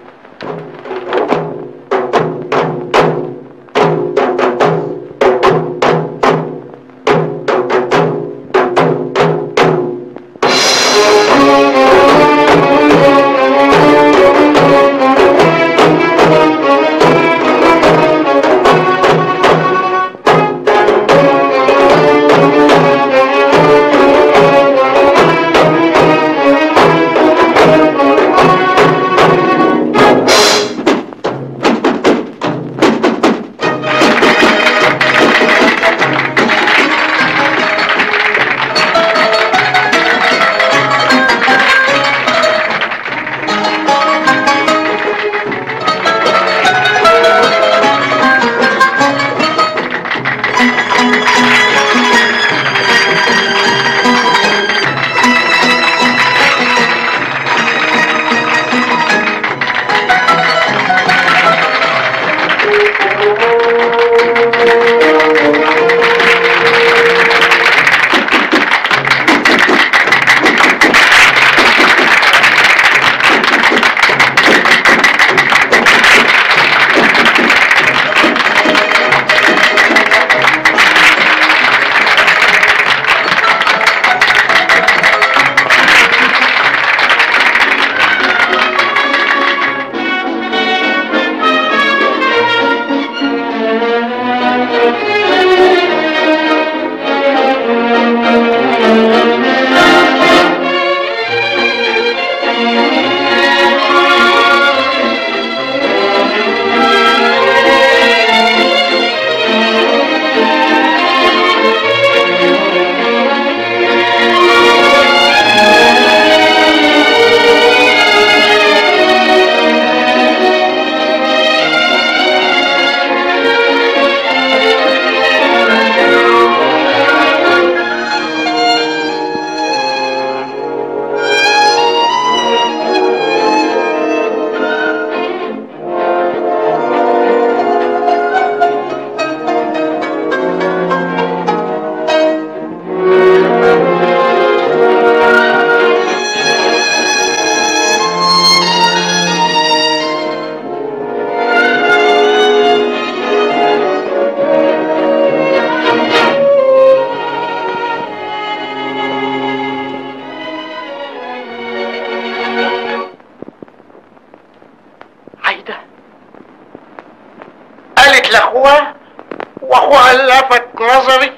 Speaker 11: قالت لاخوها واخوها لفت نظري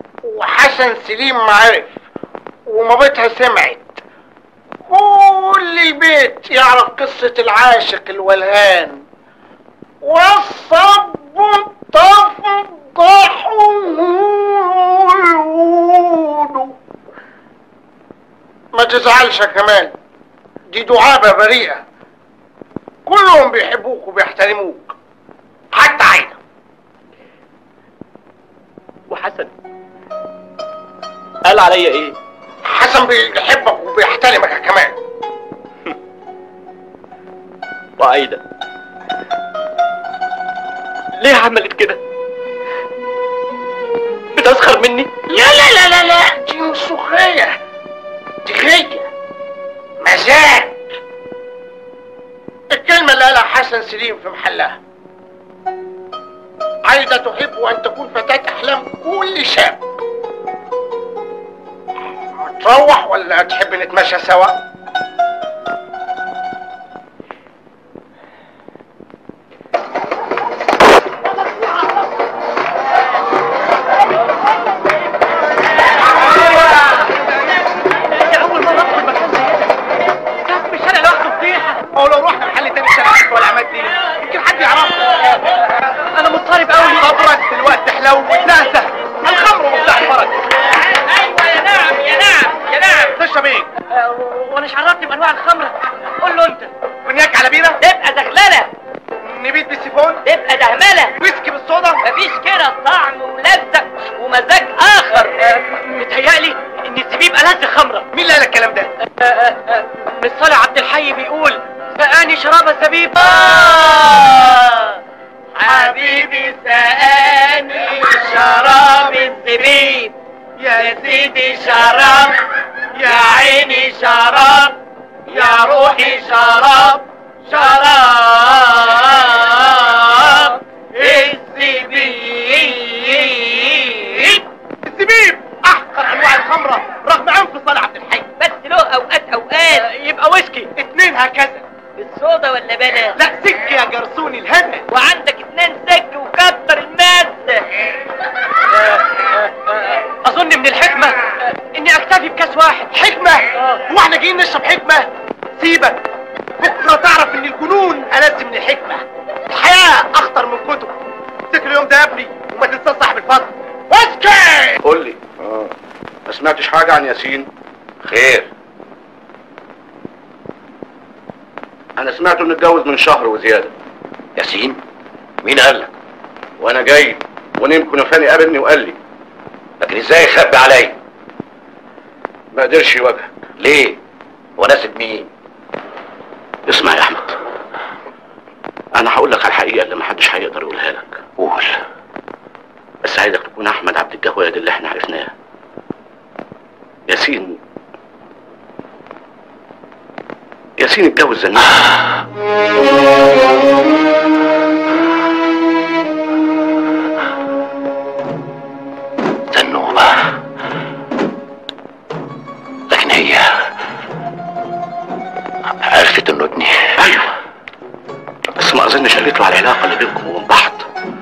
Speaker 11: وحسن سليم معرف ومامتها سمعت كل البيت يعرف قصة العاشق الولهان والصب تفضح عيونه ما تزعلش يا كمال دي دعابة بريئة كلهم بيحبوك وبيحترموك حتى عايدة
Speaker 7: وحسن قال عليا ايه
Speaker 11: حسن بيحبك وبيحترمك يا كمال
Speaker 7: وعايدة ليه عملت كده مني
Speaker 11: لا لا لا لا لا دي مش سخرية دي غية مزاج الكلمة اللي قالها حسن سليم في محلها عايدة تحب أن تكون فتاة أحلام كل شاب تروح ولا تحب نتمشى سوا؟
Speaker 7: مش انا لوحده فضيحه
Speaker 11: هو لو رحنا محل تاني سنة ولا عملت ايه؟ يمكن حد يعرفنا
Speaker 7: انا مضطرب قوي
Speaker 11: صبرك دلوقتي حلو وتنهزه الخمر مفتاح الفرج
Speaker 7: ايوه يا نعم يا نعم يا نعم
Speaker 11: تشرب ايه؟
Speaker 7: وانا مش عرفني بانواع الخمره قول له انت
Speaker 11: كونياك على بيرة؟
Speaker 7: تبقى دغلله
Speaker 11: نبيت بالسيفون؟
Speaker 7: تبقى دهمله
Speaker 11: ويسكي بالصودا؟
Speaker 7: مفيش كده طعم ولذة ومزاج اخر متهيألي ان الزبيب ألذ خمره
Speaker 11: مين اللي قال الكلام ده؟
Speaker 7: مش صالح عبد الحي بيقول سقاني شراب الزبيب آه حبيبي سقاني شراب الزبيب يا سيدي شراب يا عيني شراب يا روحي شراب شراب الزبيب
Speaker 11: الزبيب احقر انواع الخمره رغم عنف صالح عبد الحي
Speaker 7: بس له اوقات اوقات يبقى ويسكي
Speaker 11: اتنين هكذا
Speaker 7: بالصودا ولا بلا
Speaker 11: لا سك يا جرسوني الهنا
Speaker 7: وعندك اتنين سك وكتر المادة اظن من الحكمة اني اكتفي بكاس واحد
Speaker 11: حكمة هو احنا جايين نشرب حكمة سيبك بكرة تعرف ان الجنون ألذ من الحكمة الحياة اخطر من كتب افتكر اليوم ده يا ابني وما تنساش صاحب الفضل واسكت
Speaker 8: قول لي اه ما سمعتش حاجة عن ياسين
Speaker 2: خير
Speaker 8: انا سمعت انه اتجوز من شهر وزيادة
Speaker 2: ياسين مين قال لك
Speaker 8: وانا جاي ونيم كنفاني قابلني وقال لي
Speaker 2: لكن ازاي يخبي عليا
Speaker 8: ما قدرش يواجهك
Speaker 2: ليه وناسب مين
Speaker 8: اسمع يا احمد انا هقول لك على الحقيقة اللي محدش هيقدر يقولها لك
Speaker 2: قول
Speaker 8: بس عايزك تكون احمد عبد الجواد اللي احنا عرفناه ياسين ياسين اتجوز زنوب
Speaker 2: زنوبة لكن هي عرفت انه ابني
Speaker 8: ايوه بس ما اظنش قالت له على العلاقه اللي بينكم وبين بعض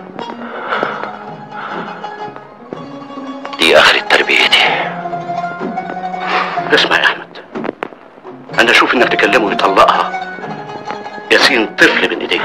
Speaker 2: دي اخرة تربيتي
Speaker 8: اسمع يا احمد انا اشوف انك تكلمه ويطلقها ياسين طفل بين ايديك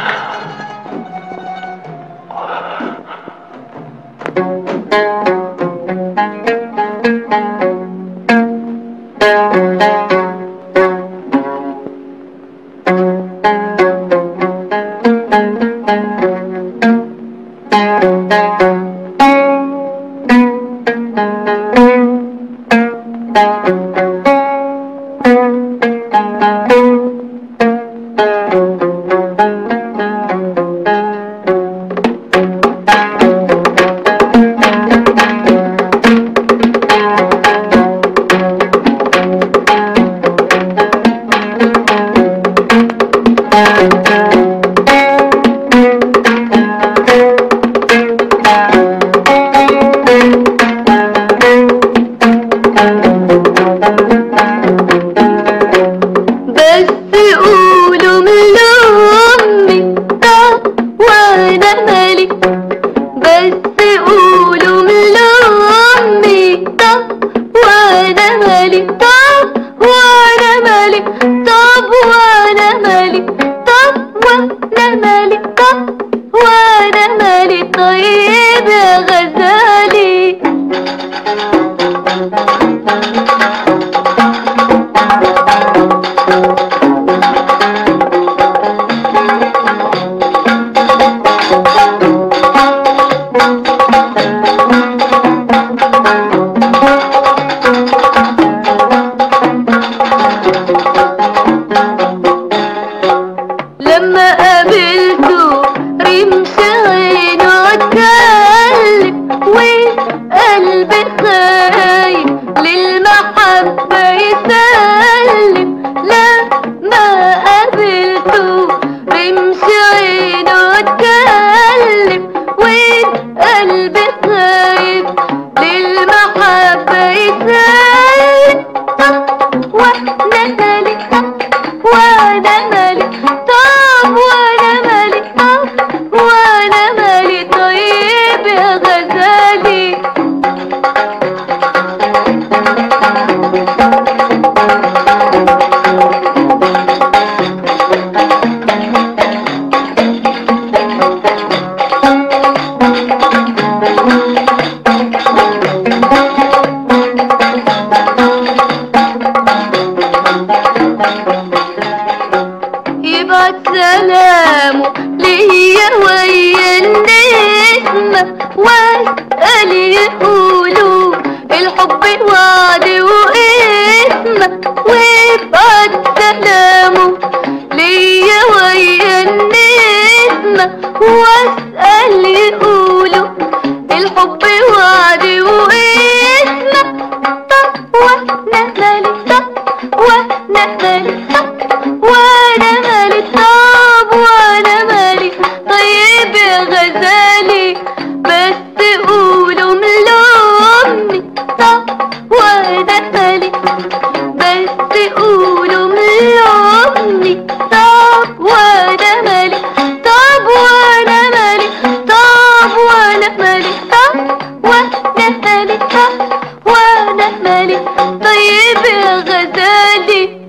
Speaker 3: واسأل يقولوا الحب وعد واسمع طب وانا مالي طب وانا مالي طب وانا مالي طب وانا مالي طيب يا غزالي بس قولوا ملومني طب وانا مالي بس قولوا ملومني طب وانا مالي طب وانا مالي طب وانا مالي طب وانا مالي طب وانا مالي طيب يا غزالي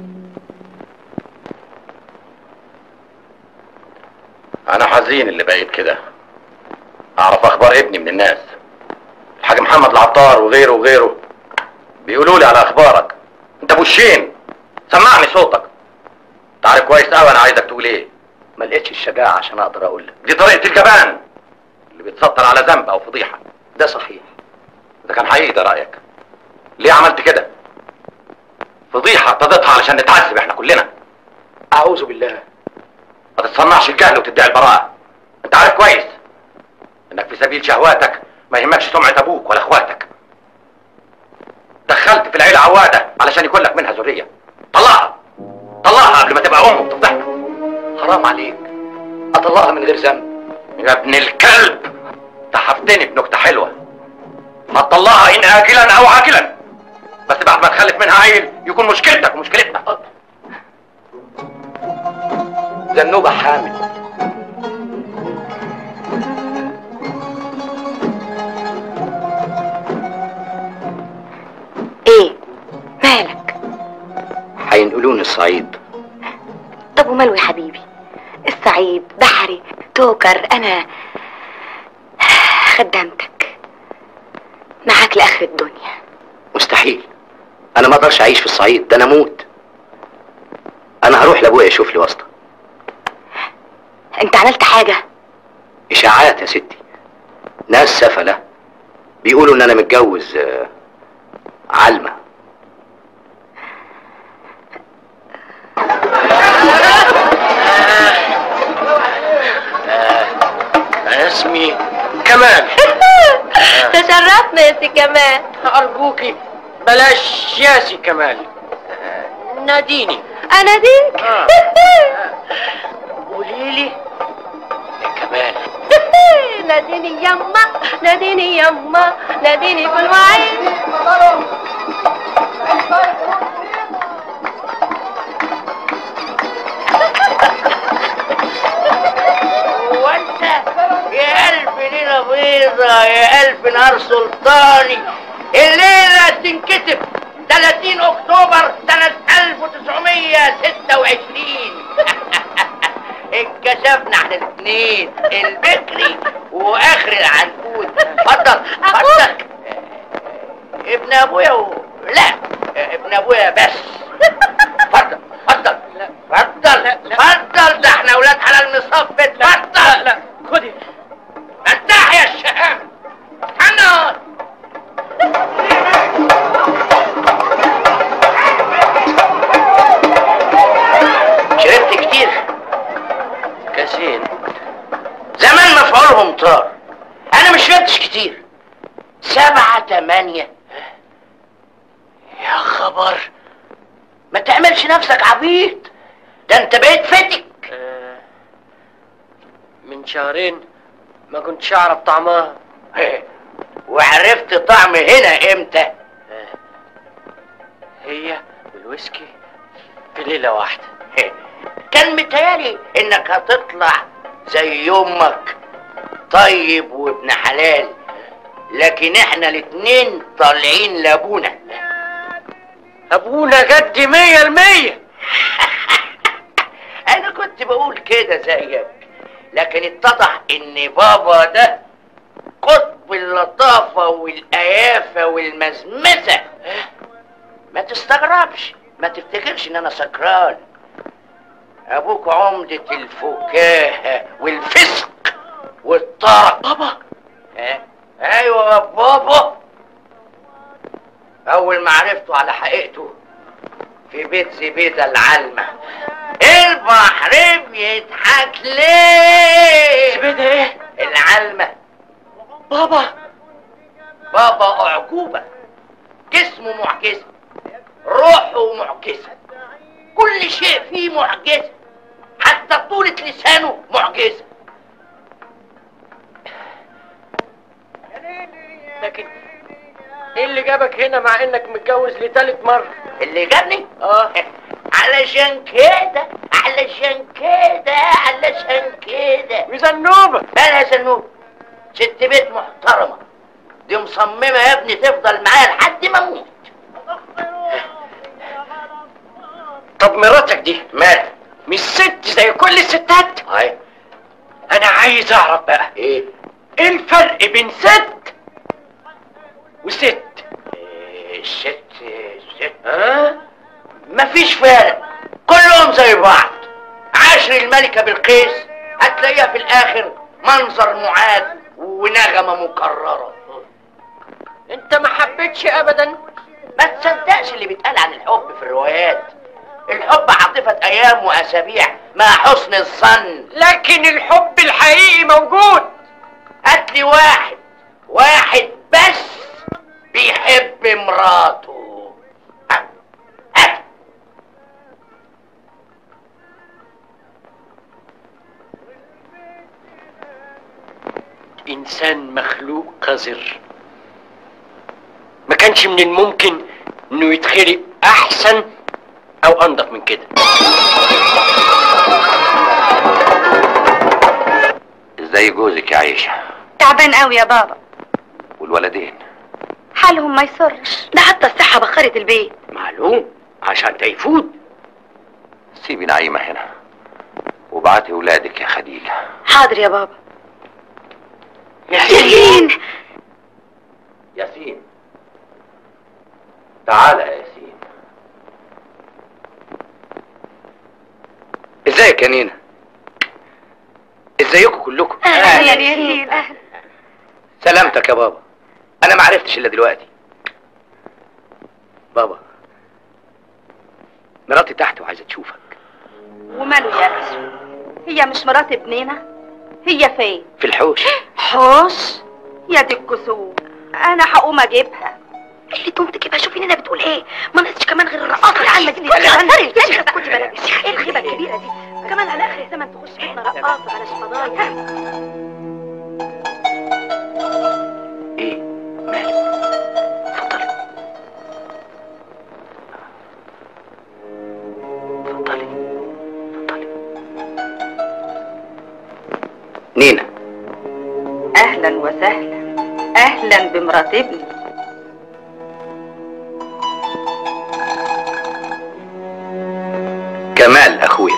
Speaker 2: انا حزين اللي بقيت كده اعرف اخبار ابني من الناس الحاج محمد العطار وغيره وغيره بيقولوا لي على اخبارك انت بوشين سمعني صوتك انت عارف كويس قوي انا عايزك تقول ايه
Speaker 9: ما لقيتش الشجاعة عشان اقدر اقول لك
Speaker 2: دي طريقة الجبان اللي بيتستر على ذنب او فضيحة
Speaker 9: ده صحيح
Speaker 2: اذا كان حقيقي ده رايك ليه عملت كده فضيحة ابتدتها علشان نتعذب احنا كلنا
Speaker 9: اعوذ بالله
Speaker 2: ما تتصنعش الجهل وتدعي البراءة انت عارف كويس انك في سبيل شهواتك ما يهمكش سمعة ابوك ولا اخواتك دخلت في العيلة عوادة علشان يكون لك منها ذرية طلعها طلعها قبل ما تبقى ام وتفضحنا
Speaker 9: حرام عليك اطلقها من غير ذنب
Speaker 2: يا ابن الكلب تحفتني بنكتة حلوة ما تطلعها ان اجلا او عاجلا بس بعد ما تخلف منها عيل يكون مشكلتك ومشكلتنا
Speaker 9: ذنوبة حامل
Speaker 5: ايه مالك
Speaker 9: هينقلوني الصعيد
Speaker 5: طب وماله يا حبيبي الصعيد بحري توكر انا خدامتك معاك لاخر الدنيا
Speaker 9: مستحيل انا ما اقدرش اعيش في الصعيد ده انا اموت انا هروح لابويا يشوف لي واسطه
Speaker 5: انت عملت حاجه
Speaker 9: اشاعات يا ستي ناس سفله بيقولوا ان انا متجوز آه، علمه
Speaker 14: انا اسمي كمال
Speaker 3: تشرفنا يا سي كمال
Speaker 14: ارجوكي بلاش ياسي كمال ناديني
Speaker 3: انا ديك
Speaker 14: قوليلي يا كمال
Speaker 3: ناديني يما ناديني يما ناديني في الوعيد
Speaker 14: وانت يا الف ليله بيضه يا الف نهار سلطاني الليله تنكتب 30 اكتوبر سنه 1926 اتكشفنا احنا الاثنين البكري واخر العنقود اتفضل اتفضل ابن ابويا و... لا ابن ابويا بس اتفضل اتفضل اتفضل اتفضل ده احنا اولاد حلال مصف اتفضل لا خدي فتح يا الشهام حنان شربت كتير كاسين زمان مفعولهم طار انا مش شربتش كتير سبعة تمانية يا خبر ما تعملش نفسك عبيط ده انت بقيت فتك
Speaker 7: من شهرين ما كنتش اعرف طعمها
Speaker 14: وعرفت طعم هنا امتى
Speaker 7: هي والويسكي في ليله واحده
Speaker 14: كان متهيألي انك هتطلع زي امك طيب وابن حلال لكن احنا الاتنين طالعين لابونا
Speaker 7: ابونا جدي مية المية
Speaker 14: انا كنت بقول كده زيك لكن اتضح ان بابا ده قطب اللطافة والقيافة والمزمزة ما تستغربش ما تفتكرش ان انا سكران ابوك عمدة الفكاهة والفسق والطرب بابا ها ايوه يا بابا اول ما عرفته على حقيقته في بيت زبيدة العلمة البحر بيضحك ليه
Speaker 7: زبيدة
Speaker 14: بابا بابا أعجوبة جسمه معجزة روحه معجزة كل شيء فيه معجزة حتى طولة لسانه معجزة
Speaker 7: لكن ايه اللي جابك هنا مع انك متجوز لتالت مرة
Speaker 14: اللي جابني
Speaker 7: اه
Speaker 14: علشان كده علشان كده علشان كده
Speaker 7: وزنوبة
Speaker 14: مالها زنوبة ست بيت محترمة دي مصممة يا ابني تفضل معايا لحد ما اموت
Speaker 7: طب مراتك دي
Speaker 14: مالها
Speaker 7: مش ست زي كل الستات
Speaker 14: اي
Speaker 7: انا عايز اعرف بقى
Speaker 14: ايه
Speaker 7: ايه الفرق بين ست وست
Speaker 14: إيه، ست ست ها مفيش فرق كلهم زي بعض عاشر الملكة بالقيس هتلاقيها في الاخر منظر معاد ونغمة مكررة
Speaker 7: انت ما حبيتش ابدا
Speaker 14: ما تصدقش اللي بيتقال عن الحب في الروايات الحب عاطفة ايام واسابيع مع حسن الظن
Speaker 7: لكن الحب الحقيقي موجود
Speaker 14: هات لي واحد واحد بس بيحب مراته ها، هات.
Speaker 7: انسان مخلوق قذر ما كانش من الممكن انه يتخلق احسن او انضف من كده
Speaker 2: ازاي جوزك يا عيشة
Speaker 5: تعبان قوي يا بابا
Speaker 2: والولدين
Speaker 5: حالهم ما يسرش ده حتى الصحة بخرت البيت
Speaker 2: معلوم عشان تيفود سيبي نعيمة هنا وبعتي ولادك يا خديجة
Speaker 5: حاضر يا بابا
Speaker 2: ياسين ياسين تعال يا ياسين
Speaker 9: ازيك يا نينا ازيكم كلكم
Speaker 5: اهلا يا ياسين اهلا
Speaker 9: سلامتك يا بابا انا ما عرفتش الا دلوقتي بابا مراتي تحت وعايزه تشوفك
Speaker 5: وماله يا باشا هي مش مرات ابننا هي فين
Speaker 9: في الحوش
Speaker 5: حوش يا دي الكسوف انا هقوم اجيبها اللي تقوم تجيبها شوفي نينا بتقول ايه ما نقصش كمان غير الرقاصه العالمه دي كنت غسري الفاشخه كنت بلاش ايه الخيبه الكبيره دي كمان على اخر الزمن تخش بيتنا رقاصه على فضايح
Speaker 9: ايه مالك اتفضلي اتفضلي اتفضلي نينا
Speaker 5: اهلا وسهلا اهلا بمرات ابني
Speaker 9: كمال اخويا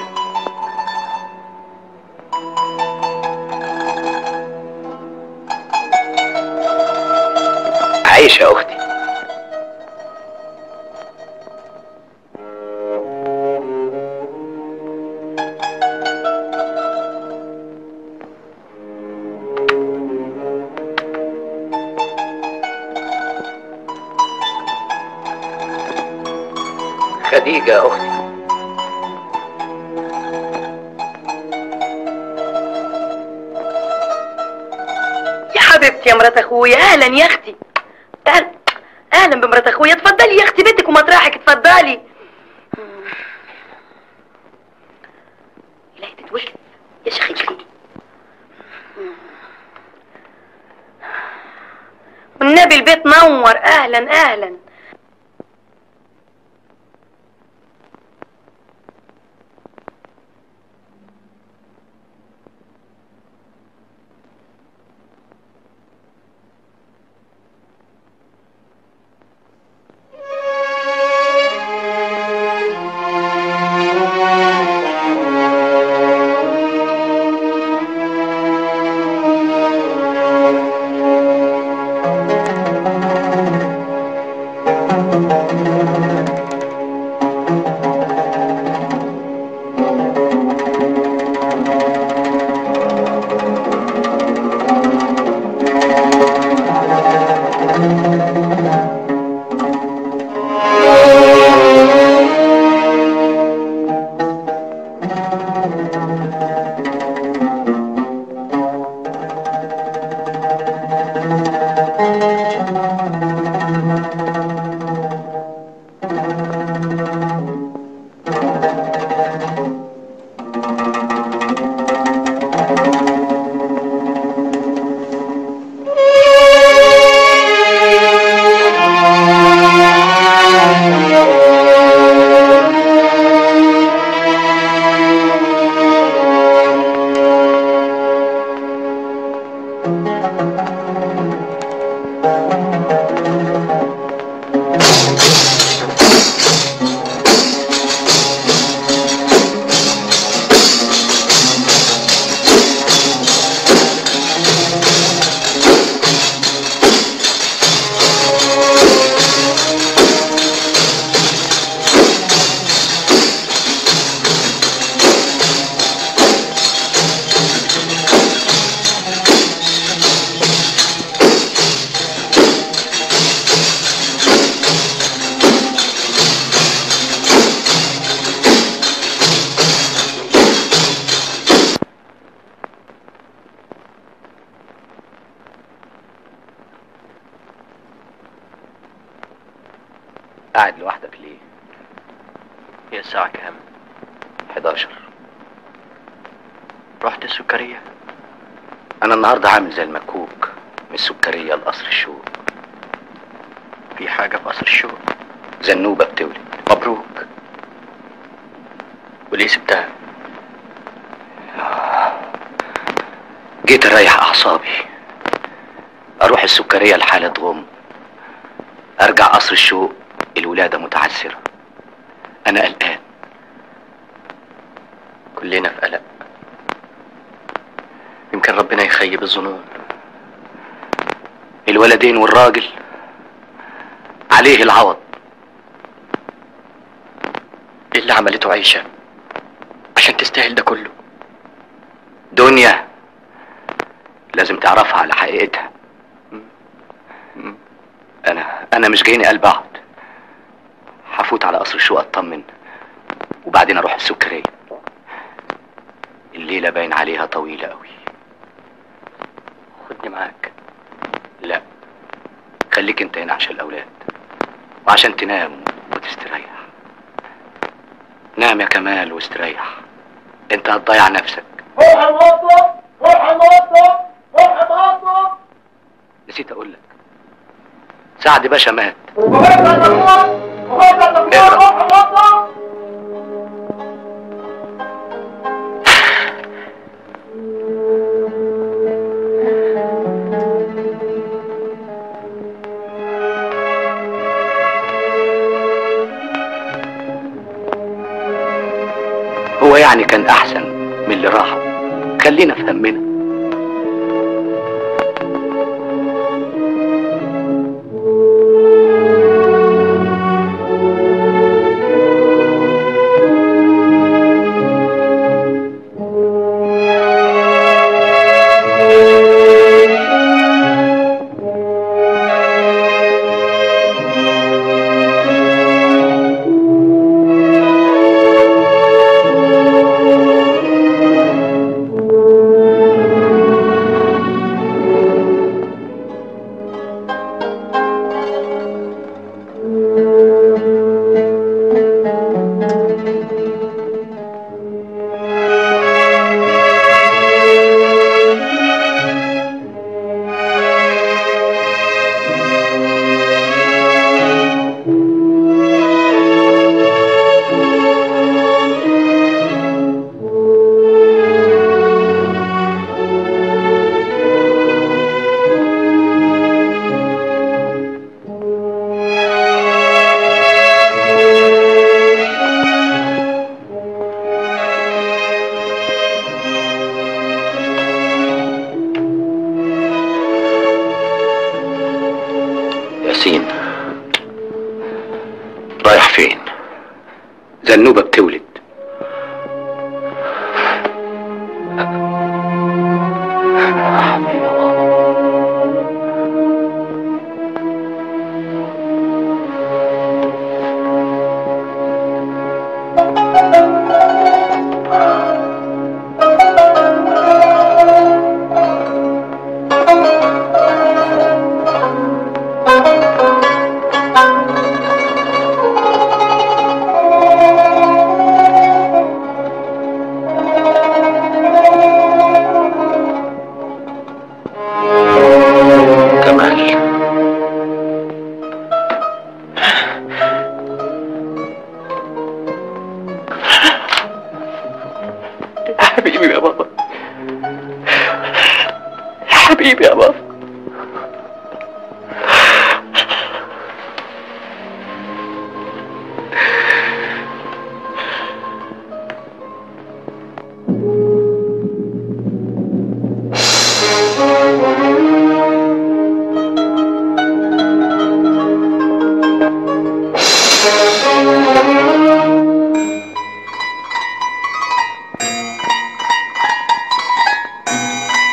Speaker 9: عايشة يا اختي خديجة يا اختي
Speaker 5: يا حبيبتي يا مرات اخويا اهلا يا اختي اهلا اهلا بمرات اخويا اتفضلي يا اختي بيتك ومطرحك اتفضلي لا تتوكل يا شيختي والنبي البيت نور اهلا اهلا
Speaker 2: قاعد لوحدك ليه
Speaker 15: هي الساعة كام
Speaker 2: 11
Speaker 15: رحت السكرية
Speaker 2: انا النهارده عامل زي المكوك من السكريه لقصر الشوق
Speaker 15: في حاجة في قصر الشوق
Speaker 2: زنوبه بتولد
Speaker 15: مبروك وليه سبتها
Speaker 2: جيت اريح اعصابي اروح السكريه لحاله غم ارجع قصر الشوق الولاده متعسره انا قلقان
Speaker 15: كلنا في قلق يمكن ربنا يخيب الظنون
Speaker 2: الولدين والراجل عليه العوض
Speaker 15: ايه اللي عملته عيشة عشان تستاهل ده كله
Speaker 2: دنيا لازم تعرفها على حقيقتها انا انا مش جايني قلب اقعد هفوت على قصر الشوق اطمن وبعدين اروح السكريه الليله باين عليها طويله قوي
Speaker 15: خدني معاك
Speaker 2: لا خليك انت هنا عشان الاولاد وعشان تنام وتستريح نام يا كمال واستريح انت هتضيع نفسك
Speaker 10: روح الموظف روح الموظف روح الموظف
Speaker 2: نسيت اقول لك سعد باشا مات
Speaker 10: وبس الدكتور وبس الدكتور روح الموظف
Speaker 2: هو يعني كان احسن من اللي راحوا خلينا في همنا ياسين رايح فين زنوبة بتولد كمال
Speaker 15: حبيبي يا بابا حبيبي يا بابا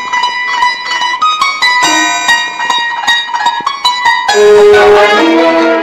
Speaker 10: Thank you.